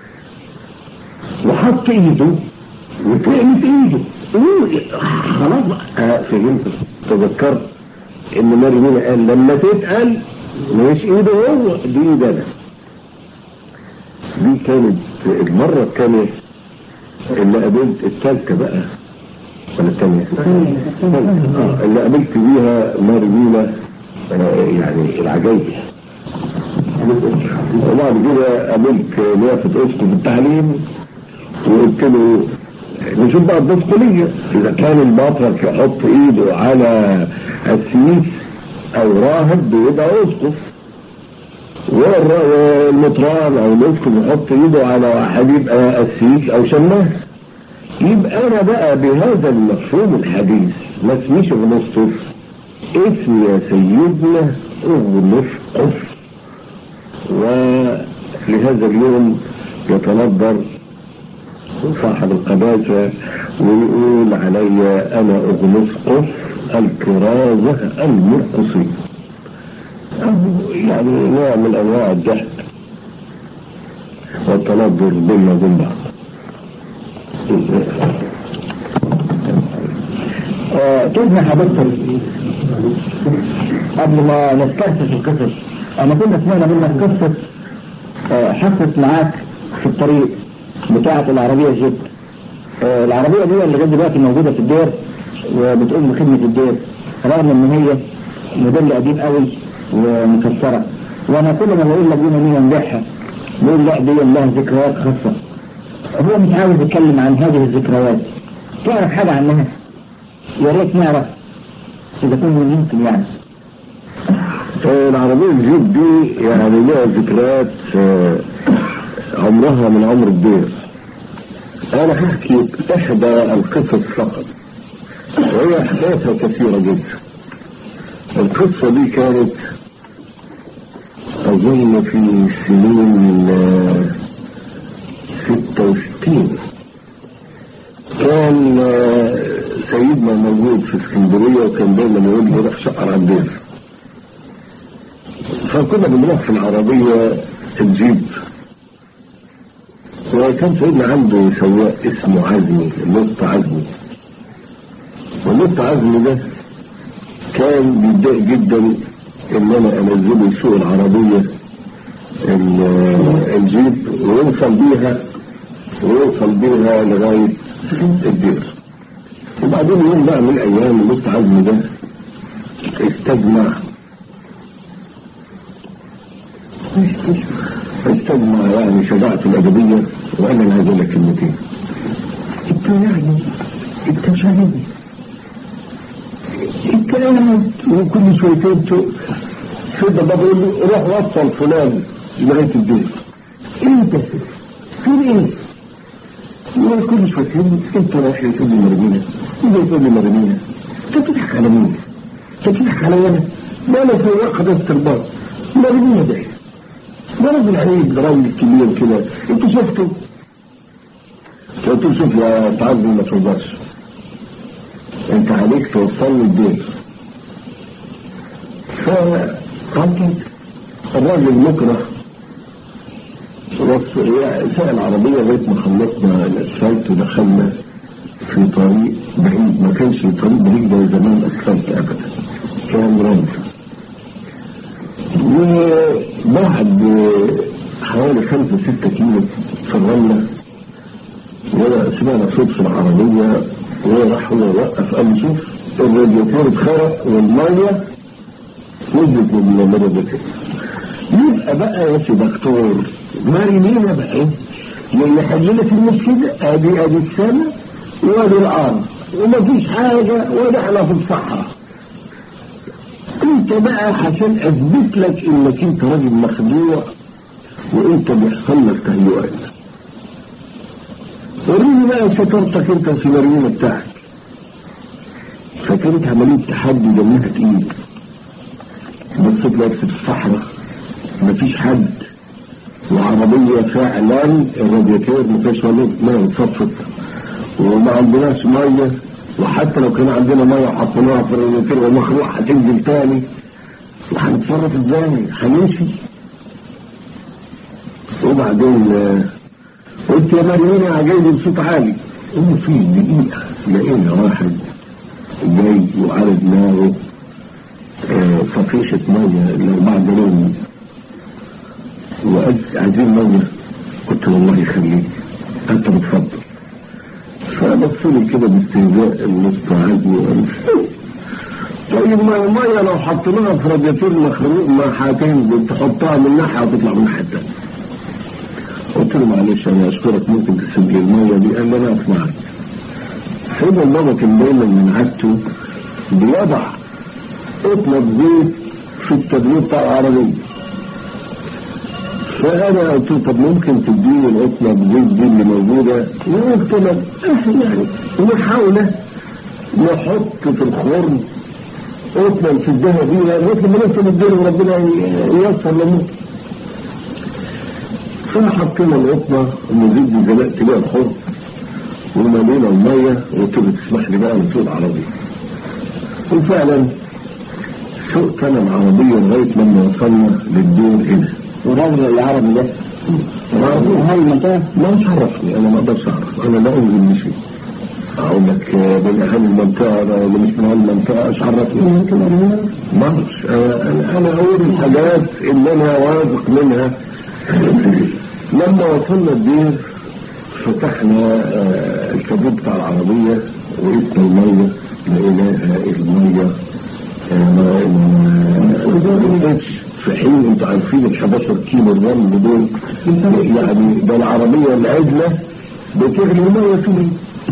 وحط ايده وكانت ايده إيه، خلاص بقى آه، فهمت تذكرت ان مريم قال لما تتقل مش ايده هو دي ايد انا دي كانت المرة الثانية اللي قابلت الثالثة بقى ولا الثانية؟ آه، اللي قابلت بيها مريم يعني العجايب وبعد كده قابلت نيافة اسقف التعليم وقلت له نشوف بقى الدستورية إذا كان البطرك يحط إيده على السيس أو راهب بيبقى أسقف والر- والمطران أو الأسقف يحط إيده على واحد يبقى السيس أو شماس يبقى أنا بقى بهذا المفهوم الحديث ما اسميش أغنسطس اسمي يا سيدنا أغنسطس ولهذا اليوم يتنظر صاحب القداسة ويقول علي أنا أغنسقف الكرازة المرقصي أو يعني نوع من أنواع الجهل والتنظر بيننا وبين بعض تبني حضرتك قبل ما نسترسل في القصص انا كنا سمعنا منك قصة آه، حصلت معاك في الطريق بتاعة العربية جيب آه، العربية دي اللي لغاية دلوقتي موجودة في الدير وبتقوم بخدمة الدير رغم ان هي موديل قديم قوي ومكسرة وانا كل ما بقول لك دي مين نبيعها بيقول لا دي لها ذكريات خاصة هو مش عاوز يتكلم عن هذه الذكريات تعرف حاجة عنها يا ريت نعرف إذا كنا ممكن يعني العربية الجيب دي يعني لها ذكريات آه، عمرها من عمر الدير أنا هحكي إحدى القصص فقط وهي أحداثها كثيرة جدا القصة دي كانت أظن في سنين آه، ستة وستين كان آه، سيدنا موجود في اسكندرية وكان دايما يقول لي روح شقر على الدير فكنا بنروح في العربية الجيب وكان سيدنا عنده سواق اسمه عزمي اللوط عزمي واللوط عزمي ده كان بيتضايق جدا ان انا انزله يسوق العربية ال- الجيب ويوصل بيها ويوصل بيها لغاية الدير وبعدين يوم بقى من الايام اللوط عزمي ده استجمع استجمع يعني شجاعة الأدبية وأنا عايز أقول لك كلمتين أنت يعني أنت فاهمني أنت قاعد وكل شويتين تق- كده بقول له روح وصل فلان لغاية البيت أنت في إيه؟ وكل شويتين أنت رايح تقول لي مرمينا وده تقول لي مرمينا أنت بتضحك على مين؟ أنت بتضحك على أنا؟ ما أنا في واحد استرباط مرمينا ده ده راجل عيب ده راجل كبير كده انتوا شفتوا قلت له شوف يا تعبني ما توضحش انت عليك توصلني البيت فقلت الراجل مكره وص- يعني سأل عربية لغاية ما خلصنا الأسفلت ودخلنا في طريق بعيد ما كانش طريق بعيد زي زمان أسفلت أبدا كان رمل وبعد حوالي خمسة ستة كيلو في الرملة وأنا سمعنا صوت في العربية وراح هو وقف قال لي شوف الرادياتور اتخرق والمية نزلت من الرادياتور يبقى بقى يا سي دكتور مارينينا بقى اللي حل لك المشكلة ادي ادي السنة وادي الارض ومفيش حاجة ولا احنا في الصحراء انت بقى عشان اثبت لك انك انت راجل مخدوع وانت بيحصل لك تهيؤات وريني بقى شطارتك انت في المرينة بتاعك فكانت عملية تحدي دمها تقيل بصيت لنفسي في الصحراء مفيش حد وعربية فعلا الرادياتور ما فيهاش ولا مية اتصفت وما عندناش مية وحتى لو كان عندنا مية وحطيناها في الرادياتور ومخروق هتنزل تاني وهنتصرف ازاي؟ هنمشي وبعدين آه، قلت يا مريم جاي بصوت عالي قلت في دقيقة لقينا واحد جاي وعلى دماغه آه، صفيشة مية الأربعة جنيه وقال عايزين مية قلت والله يخليك أنت بتفضل فبص لي كده باستهزاء المستعد وقال طيب ما المية لو حطيناها في رادياتور مخروق ما هتنزل تحطها من ناحية وتطلع من ناحية تانية قلت له معلش انا اشكرك ممكن تسيب لي المية دي قال لي انا اسمعك سيدنا البابا كان دايما من عادته بيضع قطنة زيت في التدوير بتاع العربية فانا قلت له طب ممكن تديني القطنة الزيت دي اللي موجودة وقلت له يعني نحاول نحط في الخرم قطنة نسدها بيها لغاية لما نوصل الدير وربنا ييسر لنا فحطينا القطنة ونزيد زنقت بيها الخرم وملينا المية وقلت له تسمح لي بقى نسوق العربية وفعلا سوقت انا العربية لغاية لما وصلنا للدور هنا والراجل العربي ده هاي المنطقة ما مش عرفني انا ما اقدرش اعرف انا لا انزل بشيء اقول لك آه، من اهل المنطقه ده ولا مش من اهل المنطقه مش عرفني ممكن أقول ما اعرفش انا انا انا اقول الحاجات اللي انا واثق منها لما وصلنا الدير فتحنا آه، الكابوت بتاع العربيه وقفنا الميه لقيناها الميه آه، ما ما لقيتش في حين انتوا عارفين ال 11 كيلو الرمل دول يعني ده العربيه العدله بتغلي الميه فيه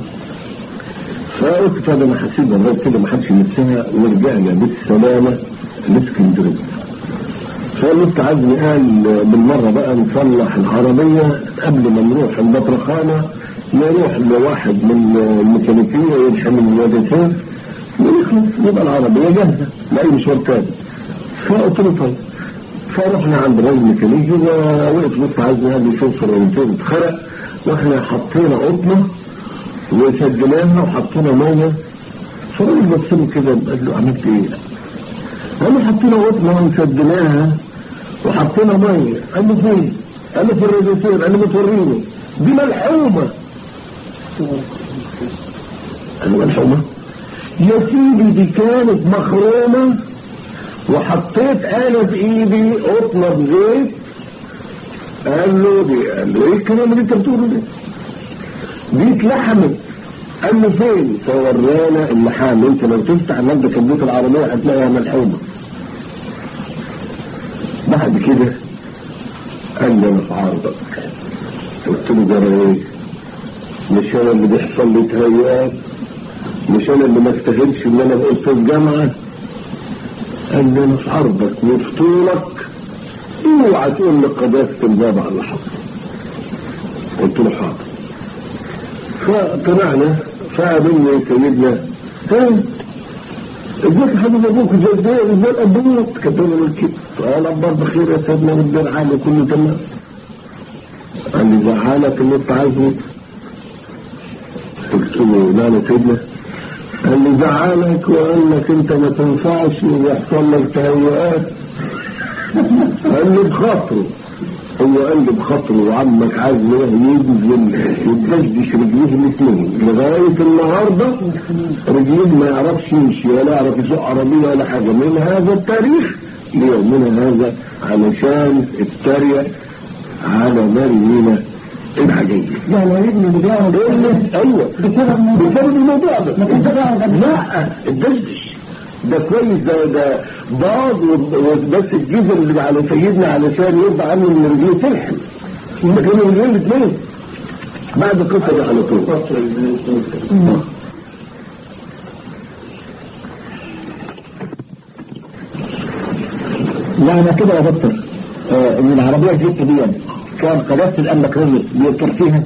فقلت طب انا هسيبها لغايه كده ما حدش يلبسها ورجعنا بالسلامه لاسكندريه فقلت عزمي قال بالمره بقى نصلح العربيه قبل ما نروح البطرخانه نروح لواحد من الميكانيكيه يلحم الوادتين ونخلص يبقى العربيه جاهزه لاي مشوار تاني فقلت له طيب فرحنا عند الراجل الميكانيكي ووقف نص عزمي قال لي شوف الوادتين اتخرق واحنا حطينا قطنه وسجلناها وحطينا ميه فالراجل بص له كده قال له عملت ايه؟ قال له حطينا قطنه وسجلناها وحطينا ميه قال له فين؟ قال له في الرادياتور قال له ما توريني دي ملحومه قال له ملحومه يا سيدي دي كانت مخرومه وحطيت انا بايدي قطنه بزيت قال له دي قال له ايه الكلام اللي انت بتقوله ده؟ دي اتلحمت قال له فين فورانا اللحام انت لو تفتح مادة كبوت العربية هتلاقيها ملحومة بعد كده قال لي انا في عرضك قلت له جرى ايه مش انا اللي بيحصل لي تهيئات مش انا اللي ما استاهلش ان انا بقيت في الجامعه قال لي انا في عرضك وفي طولك اوعى تقول لقداسه الباب على اللي حصل قلت له حاضر فطلعنا فقابلني سيدنا ها ازيك يا حبيب ابوك ازاي ده ازاي ابوك كنت انا من كده قال اخبار بخير يا سيدنا والدير عالي كله تمام قال لي زعلك اللي انت عايزه قلت له لا يا سيدنا قال لي زعلك وقال لك انت ما تنفعش ويحصل لك تهيئات قال لي بخاطره هو قال لي بخاطره وعمك عايز ينزل يدشدش رجليه الاثنين لغايه النهارده رجليه ما يعرفش يمشي ولا يعرف يسوق عربيه ولا حاجه من هذا التاريخ ليومنا هذا علشان التريق على مريمينا العجيب لا لا ابني اللي بيعمل ايوه بسبب الموضوع بسبب الموضوع ده ما كنت بقى لا الدشدش ده كويس ده ده باض وبس الجزر اللي على سيدنا علشان يرضى عنه ان رجليه تلحم ده كانوا رجلين الاثنين بعد القصه دي على طول لا انا كده يا دكتور آه، ان العربيه الجيت دي كان قداسه الاملك رجل بيركب فيها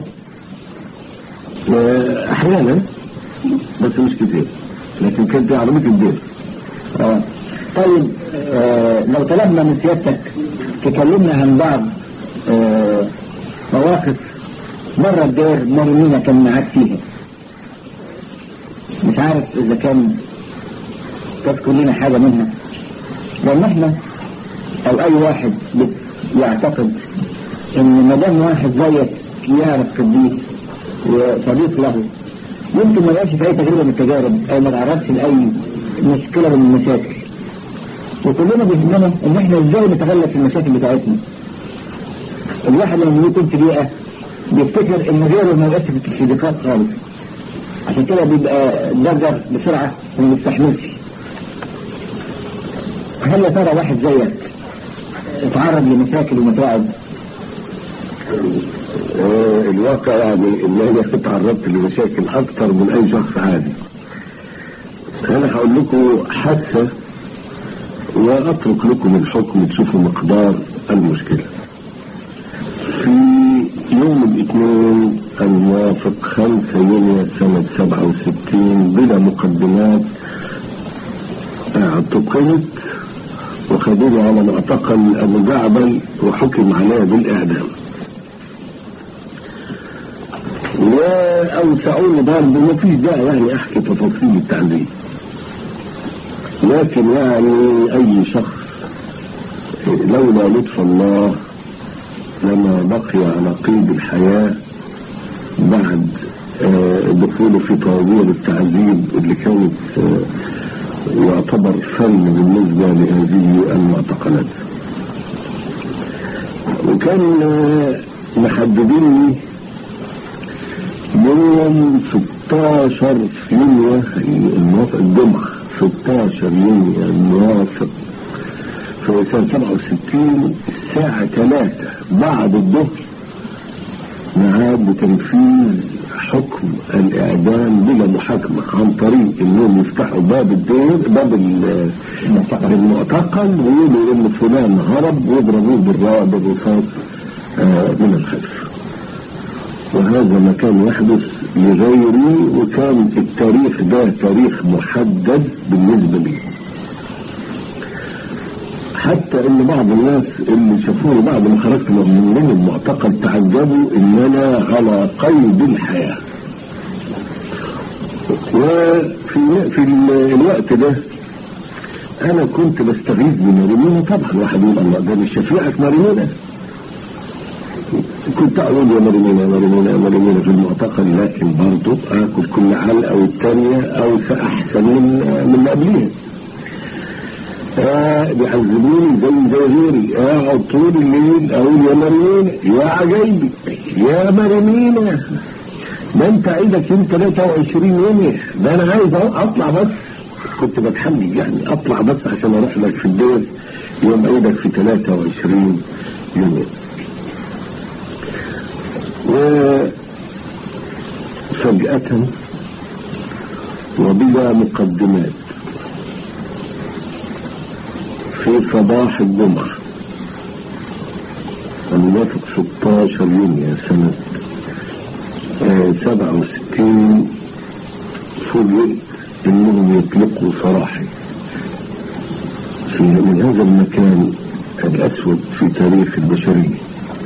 آه، احيانا بس مش كتير لكن كانت دي عربيه الدير اه طيب آه لو طلبنا من سيادتك تكلمنا عن بعض آه مواقف مرة الدير مرمينا كان معاك فيها مش عارف اذا كان تذكر لنا حاجة منها لان احنا او اي واحد بت- يعتقد ان ما دام واحد زيك يعرف قديس وصديق له يمكن ما يبقاش في اي تجربه من التجارب او ما تعرضش لاي مشكله من المشاكل وكلنا بيهمنا ان احنا ازاي نتغلب في المشاكل بتاعتنا الواحد لما بيكون في بيئه بيفتكر ان غيره ما يبقاش في الصديقات خالص عشان كده بيبقى ضجر بسرعه وما بيستحملش هل يا ترى واحد زيك اتعرض لمشاكل ومتاعب آه، الواقع يعني ان انا تعرضت لمشاكل اكتر من اي شخص عادي انا هقول لكم حادثه واترك لكم الحكم تشوفوا مقدار المشكله في يوم الاثنين الموافق 5 يونيو سنة 67 بلا مقدمات اعتقلت وخدوني على معتقل ابو جعبل وحكم عليها بالاعدام واوسعوني برضه ما فيش داعي يعني احكي تفاصيل التعذيب لكن يعني اي شخص لولا لطف الله لما بقي على قيد الحياة بعد آه، دخوله في طوابير التعذيب اللي كانت آه، يعتبر فن بالنسبة لهذه المعتقلات وكان آه، محددين لي يوم 16 في يونيو الموافق الجمعة 16 يونيو الموافق في سنة 67 الساعة 3 بعد الظهر ميعاد لتنفيذ حكم الإعدام بلا محاكمة عن طريق إنهم يفتحوا باب الدير باب ال- المعتقل ويقولوا إن فلان هرب ويضربوه بالرا- بالرصاص آه، من الخلف وهذا ما كان يحدث لغيري وكان التاريخ ده تاريخ محدد بالنسبة لي حتى ان بعض الناس اللي شافوني بعد ما خرجت من من المعتقل تعجبوا ان انا على قيد الحياة وفي في ال- الوقت ده انا كنت بستغيث بمارينينا طبعا واحد يقول الله ده مش شفيعك مارينينا كنت اقول يا مريمينا يا مريمينا يا مريمينا في المعتقل لكن برضه اكل كل علقه والثانيه او احسن من من اللي قبليها. آه بيعذبوني زي زي غيري اقعد طول الليل اقول يا مريمينا يا عجيبي يا مريمينا ده انت عيدك يوم 23 يوم ده انا عايز اطلع بس كنت بتحمل يعني اطلع بس عشان اروح لك في الدول يوم عيدك في 23 يوم وفجأة وبلا مقدمات في صباح الجمعة الموافق 16 يونيو سنة آه، 67 فوجئت انهم يطلقوا سراحي في من هذا المكان الاسود في تاريخ البشرية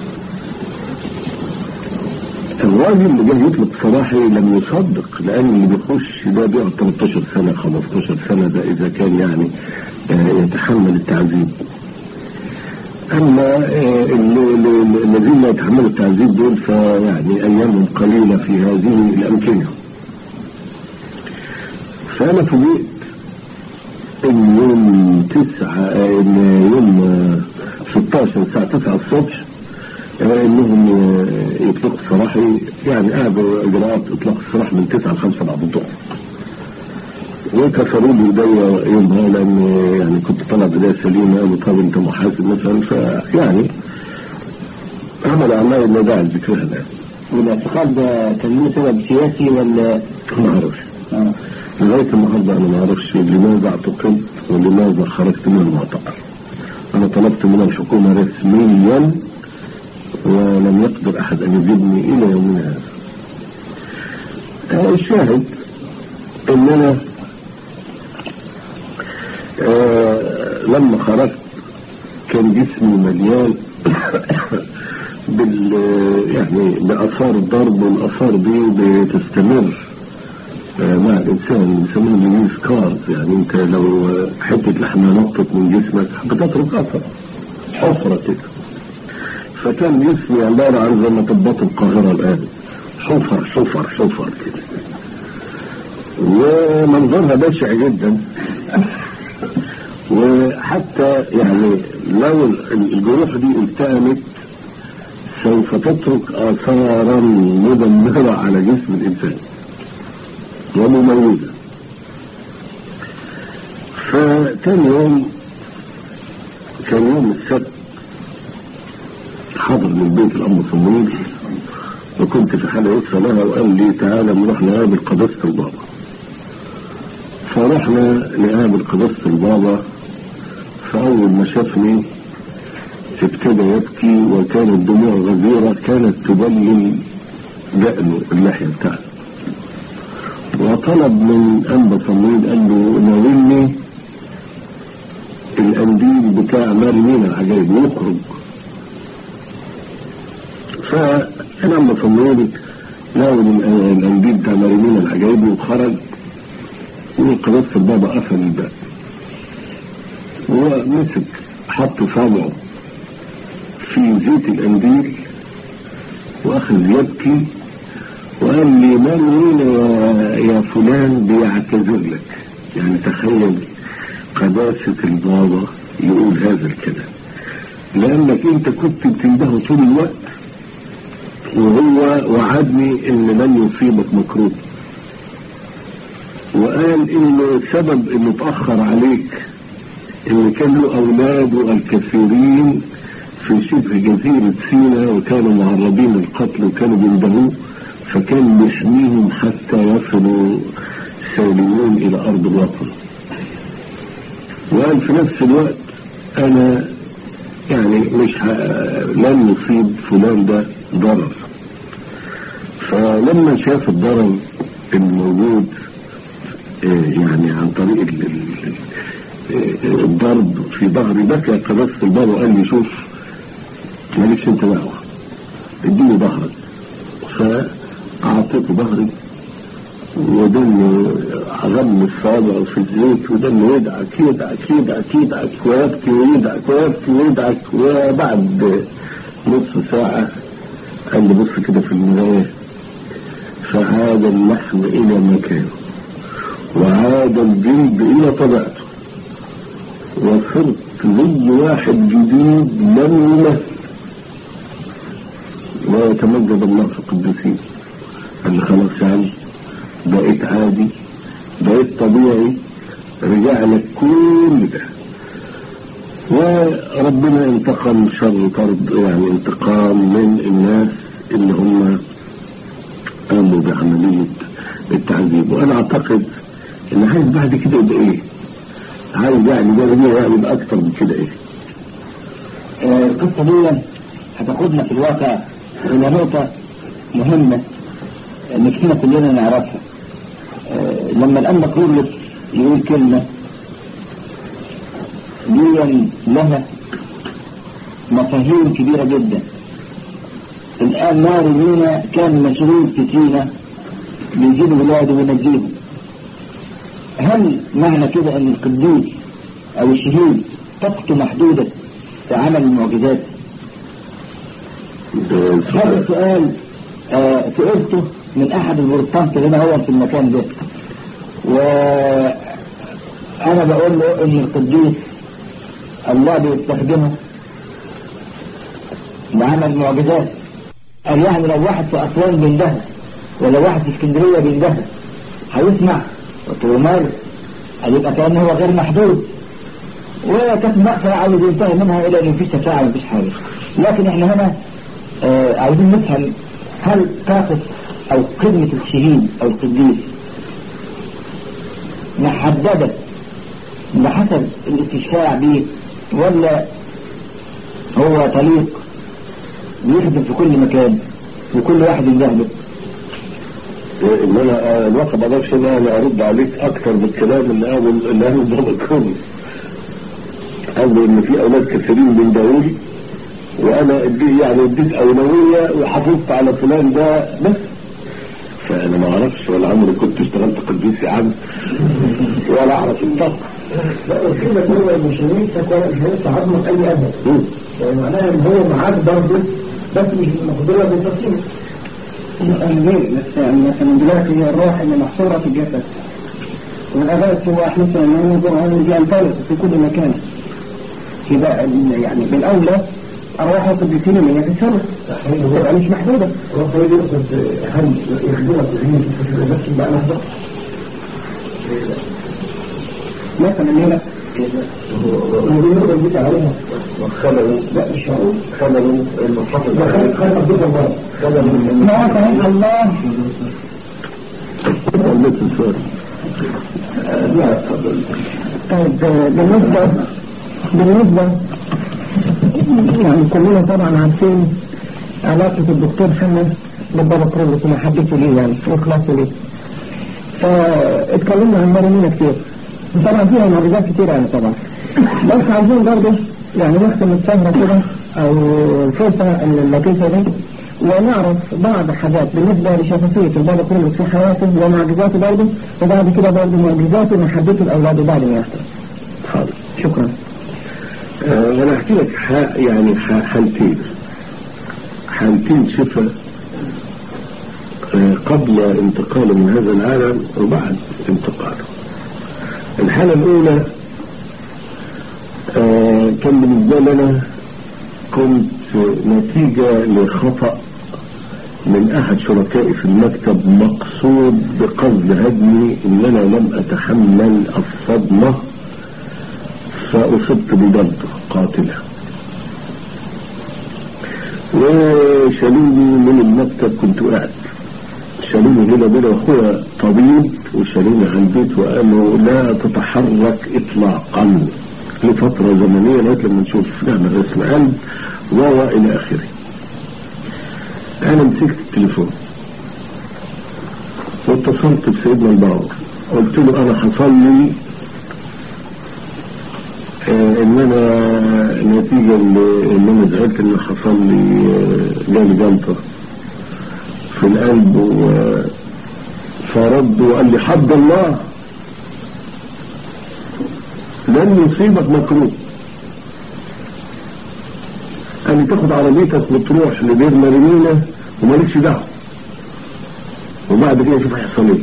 الراجل اللي جاي يطلق سراحي لم يصدق لان اللي بيخش ده بيقعد 13 سنة 15 سنة ده اذا كان يعني آه، يتحمل التعذيب اما آه، اللي- اللي- الذين لا يتحملوا التعذيب دول فيعني ايامهم قليلة في هذه الامكنة فانا فوجئت ان يوم تسعة آه، ان يوم آه، 16 الساعة 9 الصبح آه، انهم آه، يطلقوا السراحي يعني قعدوا اجراءات اطلاق السراح من 9 ل 5 بعد الظهر وكسروا لي ايديا يومها لان يعني كنت طالع بدايه سليمه قالوا طب انت محاسب مثلا فيعني عمل اعمال لا داعي لذكرها الان والاعتقال ده كان له سبب سياسي ولا ما اعرفش آه. لغايه النهارده انا ما اعرفش لماذا اعتقلت ولماذا خرجت من المعتقل انا طلبت من الحكومه رسميا ولم يقدر احد ان يجيبني الى يومنا هذا آه، الشاهد ان انا آه لما خرجت كان جسمي مليان بال يعني باثار الضرب والاثار دي بتستمر آه، مع الانسان بيسموه بالانجليزي سكارز يعني انت لو آه، حته لحمه نطت من جسمك بتترك اثر حفره كده فكان جسمي عباره عن زي مطبات القاهره الان حفر حفر حفر كده ومنظرها بشع جدا وحتى يعني لو الجروح دي التأمت سوف تترك آثارا مدمرة على جسم الإنسان ومميزة فتاني يوم كان يوم السبت حضر من بيت الأم صمويل وكنت في حالة يسرى لها وقال لي تعالى نروح نقابل قداسة البابا فرحنا نقابل قداسة البابا فأول ما شافني ابتدى يبكي وكانت دموع غزيرة كانت تبلل دقنه اللحية بتاعته وطلب من أنبا صمويل قال له ناولني القنديل بتاع مارينينا العجائب يخرج فأنا أنبا صمويل ناول القنديل بتاع مارينينا العجائب وخرج وقداسة البابا قفل الباب ومسك حط صابعه في زيت القنديل واخذ يبكي وقال لي من مين يا, يا فلان بيعتذر لك يعني تخيل قداسة البابا يقول هذا الكلام لانك انت كنت بتنبهه طول الوقت وهو وعدني ان لن يصيبك مكروه وقال انه السبب انه اتاخر عليك ان كان له اولاده الكثيرين في شبه جزيرة سيناء وكانوا معرضين للقتل وكانوا بيندهوه فكان بيحميهم حتى يصلوا سالمين الى ارض الوطن وقال في نفس الوقت انا يعني مش ه... لن يصيب فلان ده ضرر فلما شاف الضرر الموجود يعني عن طريق ال- ال- ال- الضرب في ظهري بكى قداسة البابا وقال لي شوف مالكش انت دعوة اديني ظهرك فأعطيته ظهري ودم غم الصابع في الزيت ودم يدعك يدعك يدعك يدعك ويبكي ويدعك ويبكي ويدعك وبعد نص ساعة قال لي بص كده في المراية فعاد اللحم إلى مكانه وعاد الجلد إلى طبيعته وصرت زي واحد جديد لم يمثل ويتمجد الله في القديسين قال لي خلاص يعني بقيت عادي بقيت طبيعي رجع لك كل ده وربنا انتقم شر طرد يعني انتقام من الناس اللي هم قاموا بعملية التعذيب وانا اعتقد ان عايز بعد كده يبقى ايه عايز يعني ده يعني يبقى اكتر من كده ايه آه، القصة دي هتاخدنا في الواقع إلى نقطة مهمة نفسنا كلنا نعرفها آه، لما الأنبا كرولس يقول كلمة دي لها مفاهيم كبيرة جدا الآن نار مينا كان مشغول في سينا بيجيب ولاده وينجيهم هل معنى كده ان القديس او الشهيد طاقته محدودة في عمل المعجزات ده هذا سؤال. السؤال آه، سئلته من احد البروتستانت هنا هو في المكان ده وانا بقول له ان القديس الله بيستخدمه لعمل معجزات قال يعني لو واحد في اسوان بيندهر ولا واحد في اسكندريه بيندهر هيسمع قلت له ماله قال يبقى كانه هو غير محدود وكانت المأساة عاوز ينتهي منها الى ان مفيش شفاعه مفيش حاجه لكن احنا هنا آه عاوزين نفهم هل طاقة او قيمة الشهيد او القديس محددة بحسب الاستشفاع به ولا هو طليق بيخدم في كل مكان وكل واحد يجهله ان انا آه، الواقع ما اقدرش ان انا ارد عليك اكتر من الكلام اللي قاله اللي قاله بابا كومي قال لي ان في اولاد كثيرين من داولي وانا ادي يعني اديت اولويه وحافظت على فلان ده بس فانا ما اعرفش ولا عمري كنت اشتغلت قديس يا عم ولا اعرف الطاقه لا وكده هو مش هينسى ولا مش هينسى عظمة أي أبد يعني معناها إن هو معاك برضه بس مش مقدرة بالتصميم ليه؟ بس مثلا دلوقتي هي الروح اللي محصورة في الجسد والأبد هو مثلا ينظر هذه دي أنطلق في كل مكان يبقى ال- يعني بالأولى أرواح القديسين اللي هي في السماء تبقى مش محدودة هو طويل يقصد هل يخدمك بهين بس بقى نهضة مثلا هنا ودي نقدر نجيب عليها خلقوا لا مش هقول خلقوا المحافظ ده خلق خلق الضفة بره خلق ما فهم الله قلت السؤال طيب آه، بالنسبة بالنسبة يعني كلنا طبعا عارفين علاقة الدكتور حنا بالبابا كرولوس ومحبته ليه يعني واخلاصه ليه فاتكلمنا عن مريمينا كتير طبعا فيها معجزات كتير يعني طبعا بس عايزين برضه يعني نختم السهرة كده او الفرصة اللطيفة دي ونعرف بعض حاجات بالنسبة لشفافية البابا كرولوس في حياته ومعجزاته برضه وبعد كده برضه معجزاته ومحبته الأولاد بعد ما يحصل حاضر شكرا آه، انا احكي لك ح- يعني ح- حالتين حالتين شفاء آه، قبل انتقاله من هذا العالم وبعد انتقاله الحالة الأولى آه، كان بالنسبة لنا كنت نتيجة لخطأ من أحد شركائي في المكتب مقصود بقصد هدمي إن أنا لم أتحمل الصدمة فأصبت بجلطة قاتلة وشالوني من المكتب كنت قاعد شالوني هنا بلا أخويا طبيب وشالوني على البيت وقالوا لا تتحرك إطلاقا لفترة زمنية لغاية لما نشوف نعمل رسم قلب و إلى آخره أنا مسكت التليفون واتصلت بسيدنا الباور قلت له أنا حصل لي آه، ان انا نتيجة ل- ان انا زعلت ان حصل لي آه، جالي جلطة في القلب و فرد وقال لي حد الله لن يصيبك مكروه قال لي تاخد عربيتك وتروح لبير مريمينا ومالكش دعوه وبعد كده شوف هيحصل ايه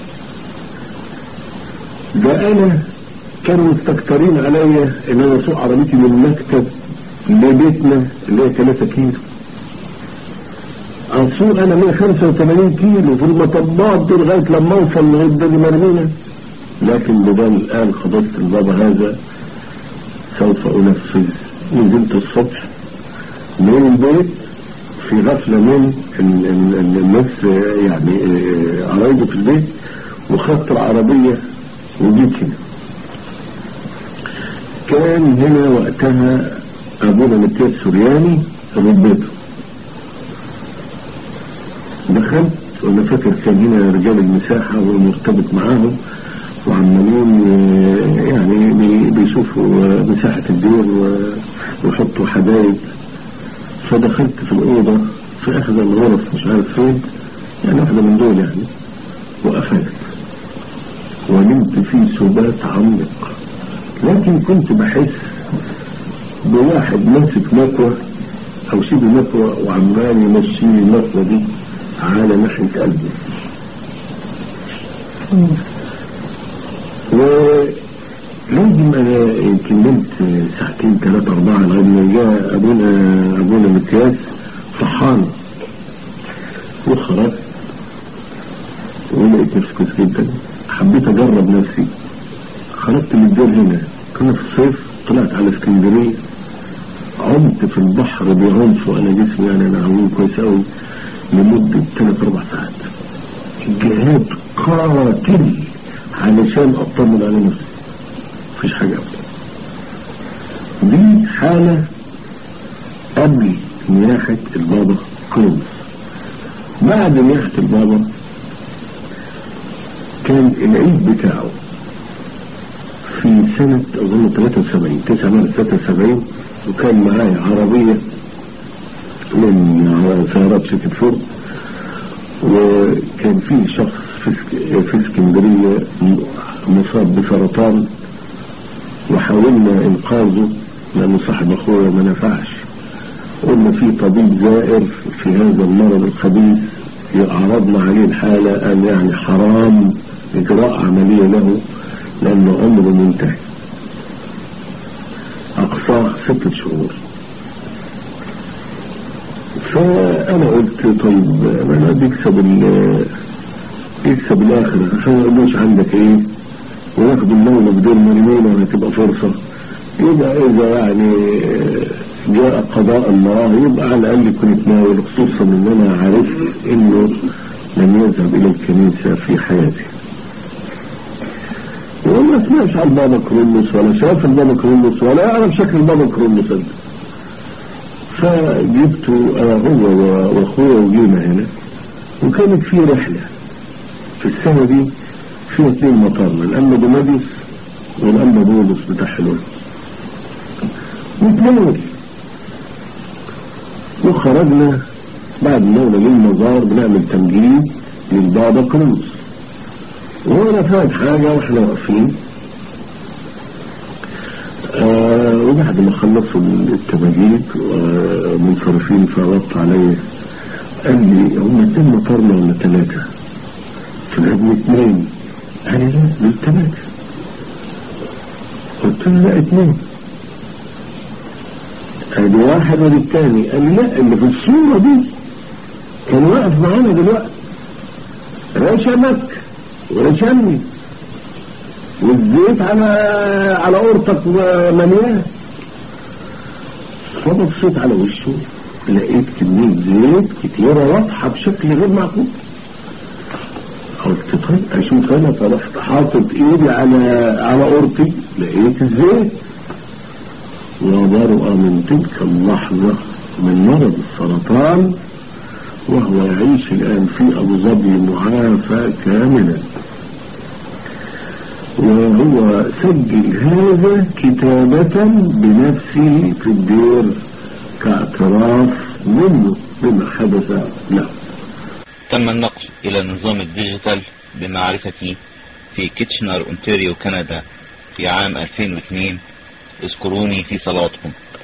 ده انا كانوا مستكترين عليا ان انا اسوق عربيتي من المكتب لبيتنا اللي هي 3 كيلو اسوق انا 185 كيلو في المطبات دي لغايه لما اوصل لغايه دي مرمينا لكن بدل قال خبطت البابا هذا سوف انفذ نزلت الصبح من البيت في غفلة من ال- ال- ال- الناس يعني آه، قرايبي في البيت وخدت العربية وجيت هنا كان هنا وقتها أبونا متياس سورياني أبو بيته دخلت وأنا فاكر كان هنا رجال المساحة ومرتبط معاهم وعمالين آه، يعني بي- بيشوفوا آه، مساحة الدير و- ويحطوا حدايق فدخلت في الأوضة في إحدى الغرف مش عارف فين يعني واحدة من دول يعني وقفلت ونمت في سبات عميق لكن كنت بحس بواحد ماسك مكوى أو شبه مكوى وعمال يمشي المكوى دي على ناحية قلبي ولازم انا يمكن نمت ساعتين ثلاثة أربعة لغاية ما جاء أبونا أبونا متياس صحاني وخرجت ولقيت نفسي كويس جدا حبيت أجرب نفسي خرجت من الدير هنا كنا في الصيف طلعت على اسكندرية عمت في البحر بعنف وأنا جسمي يعني أنا عامل كويس أوي لمدة ثلاث أربع ساعات جهاد قاتل علشان أطمن على نفسي مفيش حاجة أبدا دي حالة قبل نياحة البابا كرونس بعد نياحة البابا كان العيد بتاعه في سنة أظن 73 9 مارس 73 وكان معايا عربية من سيارات شركة فورد وكان في شخص في اسك- في اسكندرية م- مصاب بسرطان وحاولنا انقاذه لانه صاحب اخويا ما نفعش قلنا في طبيب زائر في هذا المرض الخبيث عرضنا عليه الحالة قال يعني حرام اجراء عملية له لانه عمره منتهي اقصاه ستة شهور فانا قلت طيب ما انا بيكسب ال- يكسب الاخر عشان ما يقولوش عندك ايه وياخدوا اللون بدون مرمين وهتبقى فرصة يبقى إذا يعني جاء قضاء الله يبقى على الأقل يكون يتناول خصوصا إن أنا عرفت إنه لم يذهب إلى الكنيسة في حياته وما سمعش عن بابا كرولوس ولا شاف البابا كرولوس ولا يعرف شكل البابا كرولوس أنت فجبته أنا هو و- وأخويا وجينا هنا وكانت في رحلة في السنة دي في اثنين مطارنا الأنبا بناديس والأنبا بولس بتاع حلول نتناول وخرجنا بعد مونا للمزار بنعمل تمجيد للبابا كروز وانا فاهم حاجة واحنا واقفين آه وبعد ما خلصوا التماجيد ومنصرفين فردت علي قال لي هم اتنين مطارنا ولا ثلاثة؟ قلت له ابن اتنين قال لي لا دول ثلاثة قلت له لا اتنين ادي واحد ودي التاني قال لي لا اللي في الصورة دي كان واقف معانا دلوقتي رشمك ورشمني والزيت على على قرطك مليان فبصيت على وشه لقيت كمية زيت كتيرة واضحة بشكل غير معقول قلت طيب اشوف انا فرحت حاطط ايدي على على قرطي لقيت الزيت وبرأ من تلك اللحظة من مرض السرطان وهو يعيش الآن في أبو ظبي معافى كاملا وهو سجل هذا كتابة بنفسه في الدير كاعتراف منه بما حدث له تم النقل إلى نظام الديجيتال بمعرفتي في كيتشنر أونتاريو كندا في عام 2002 اذكروني في صلاتكم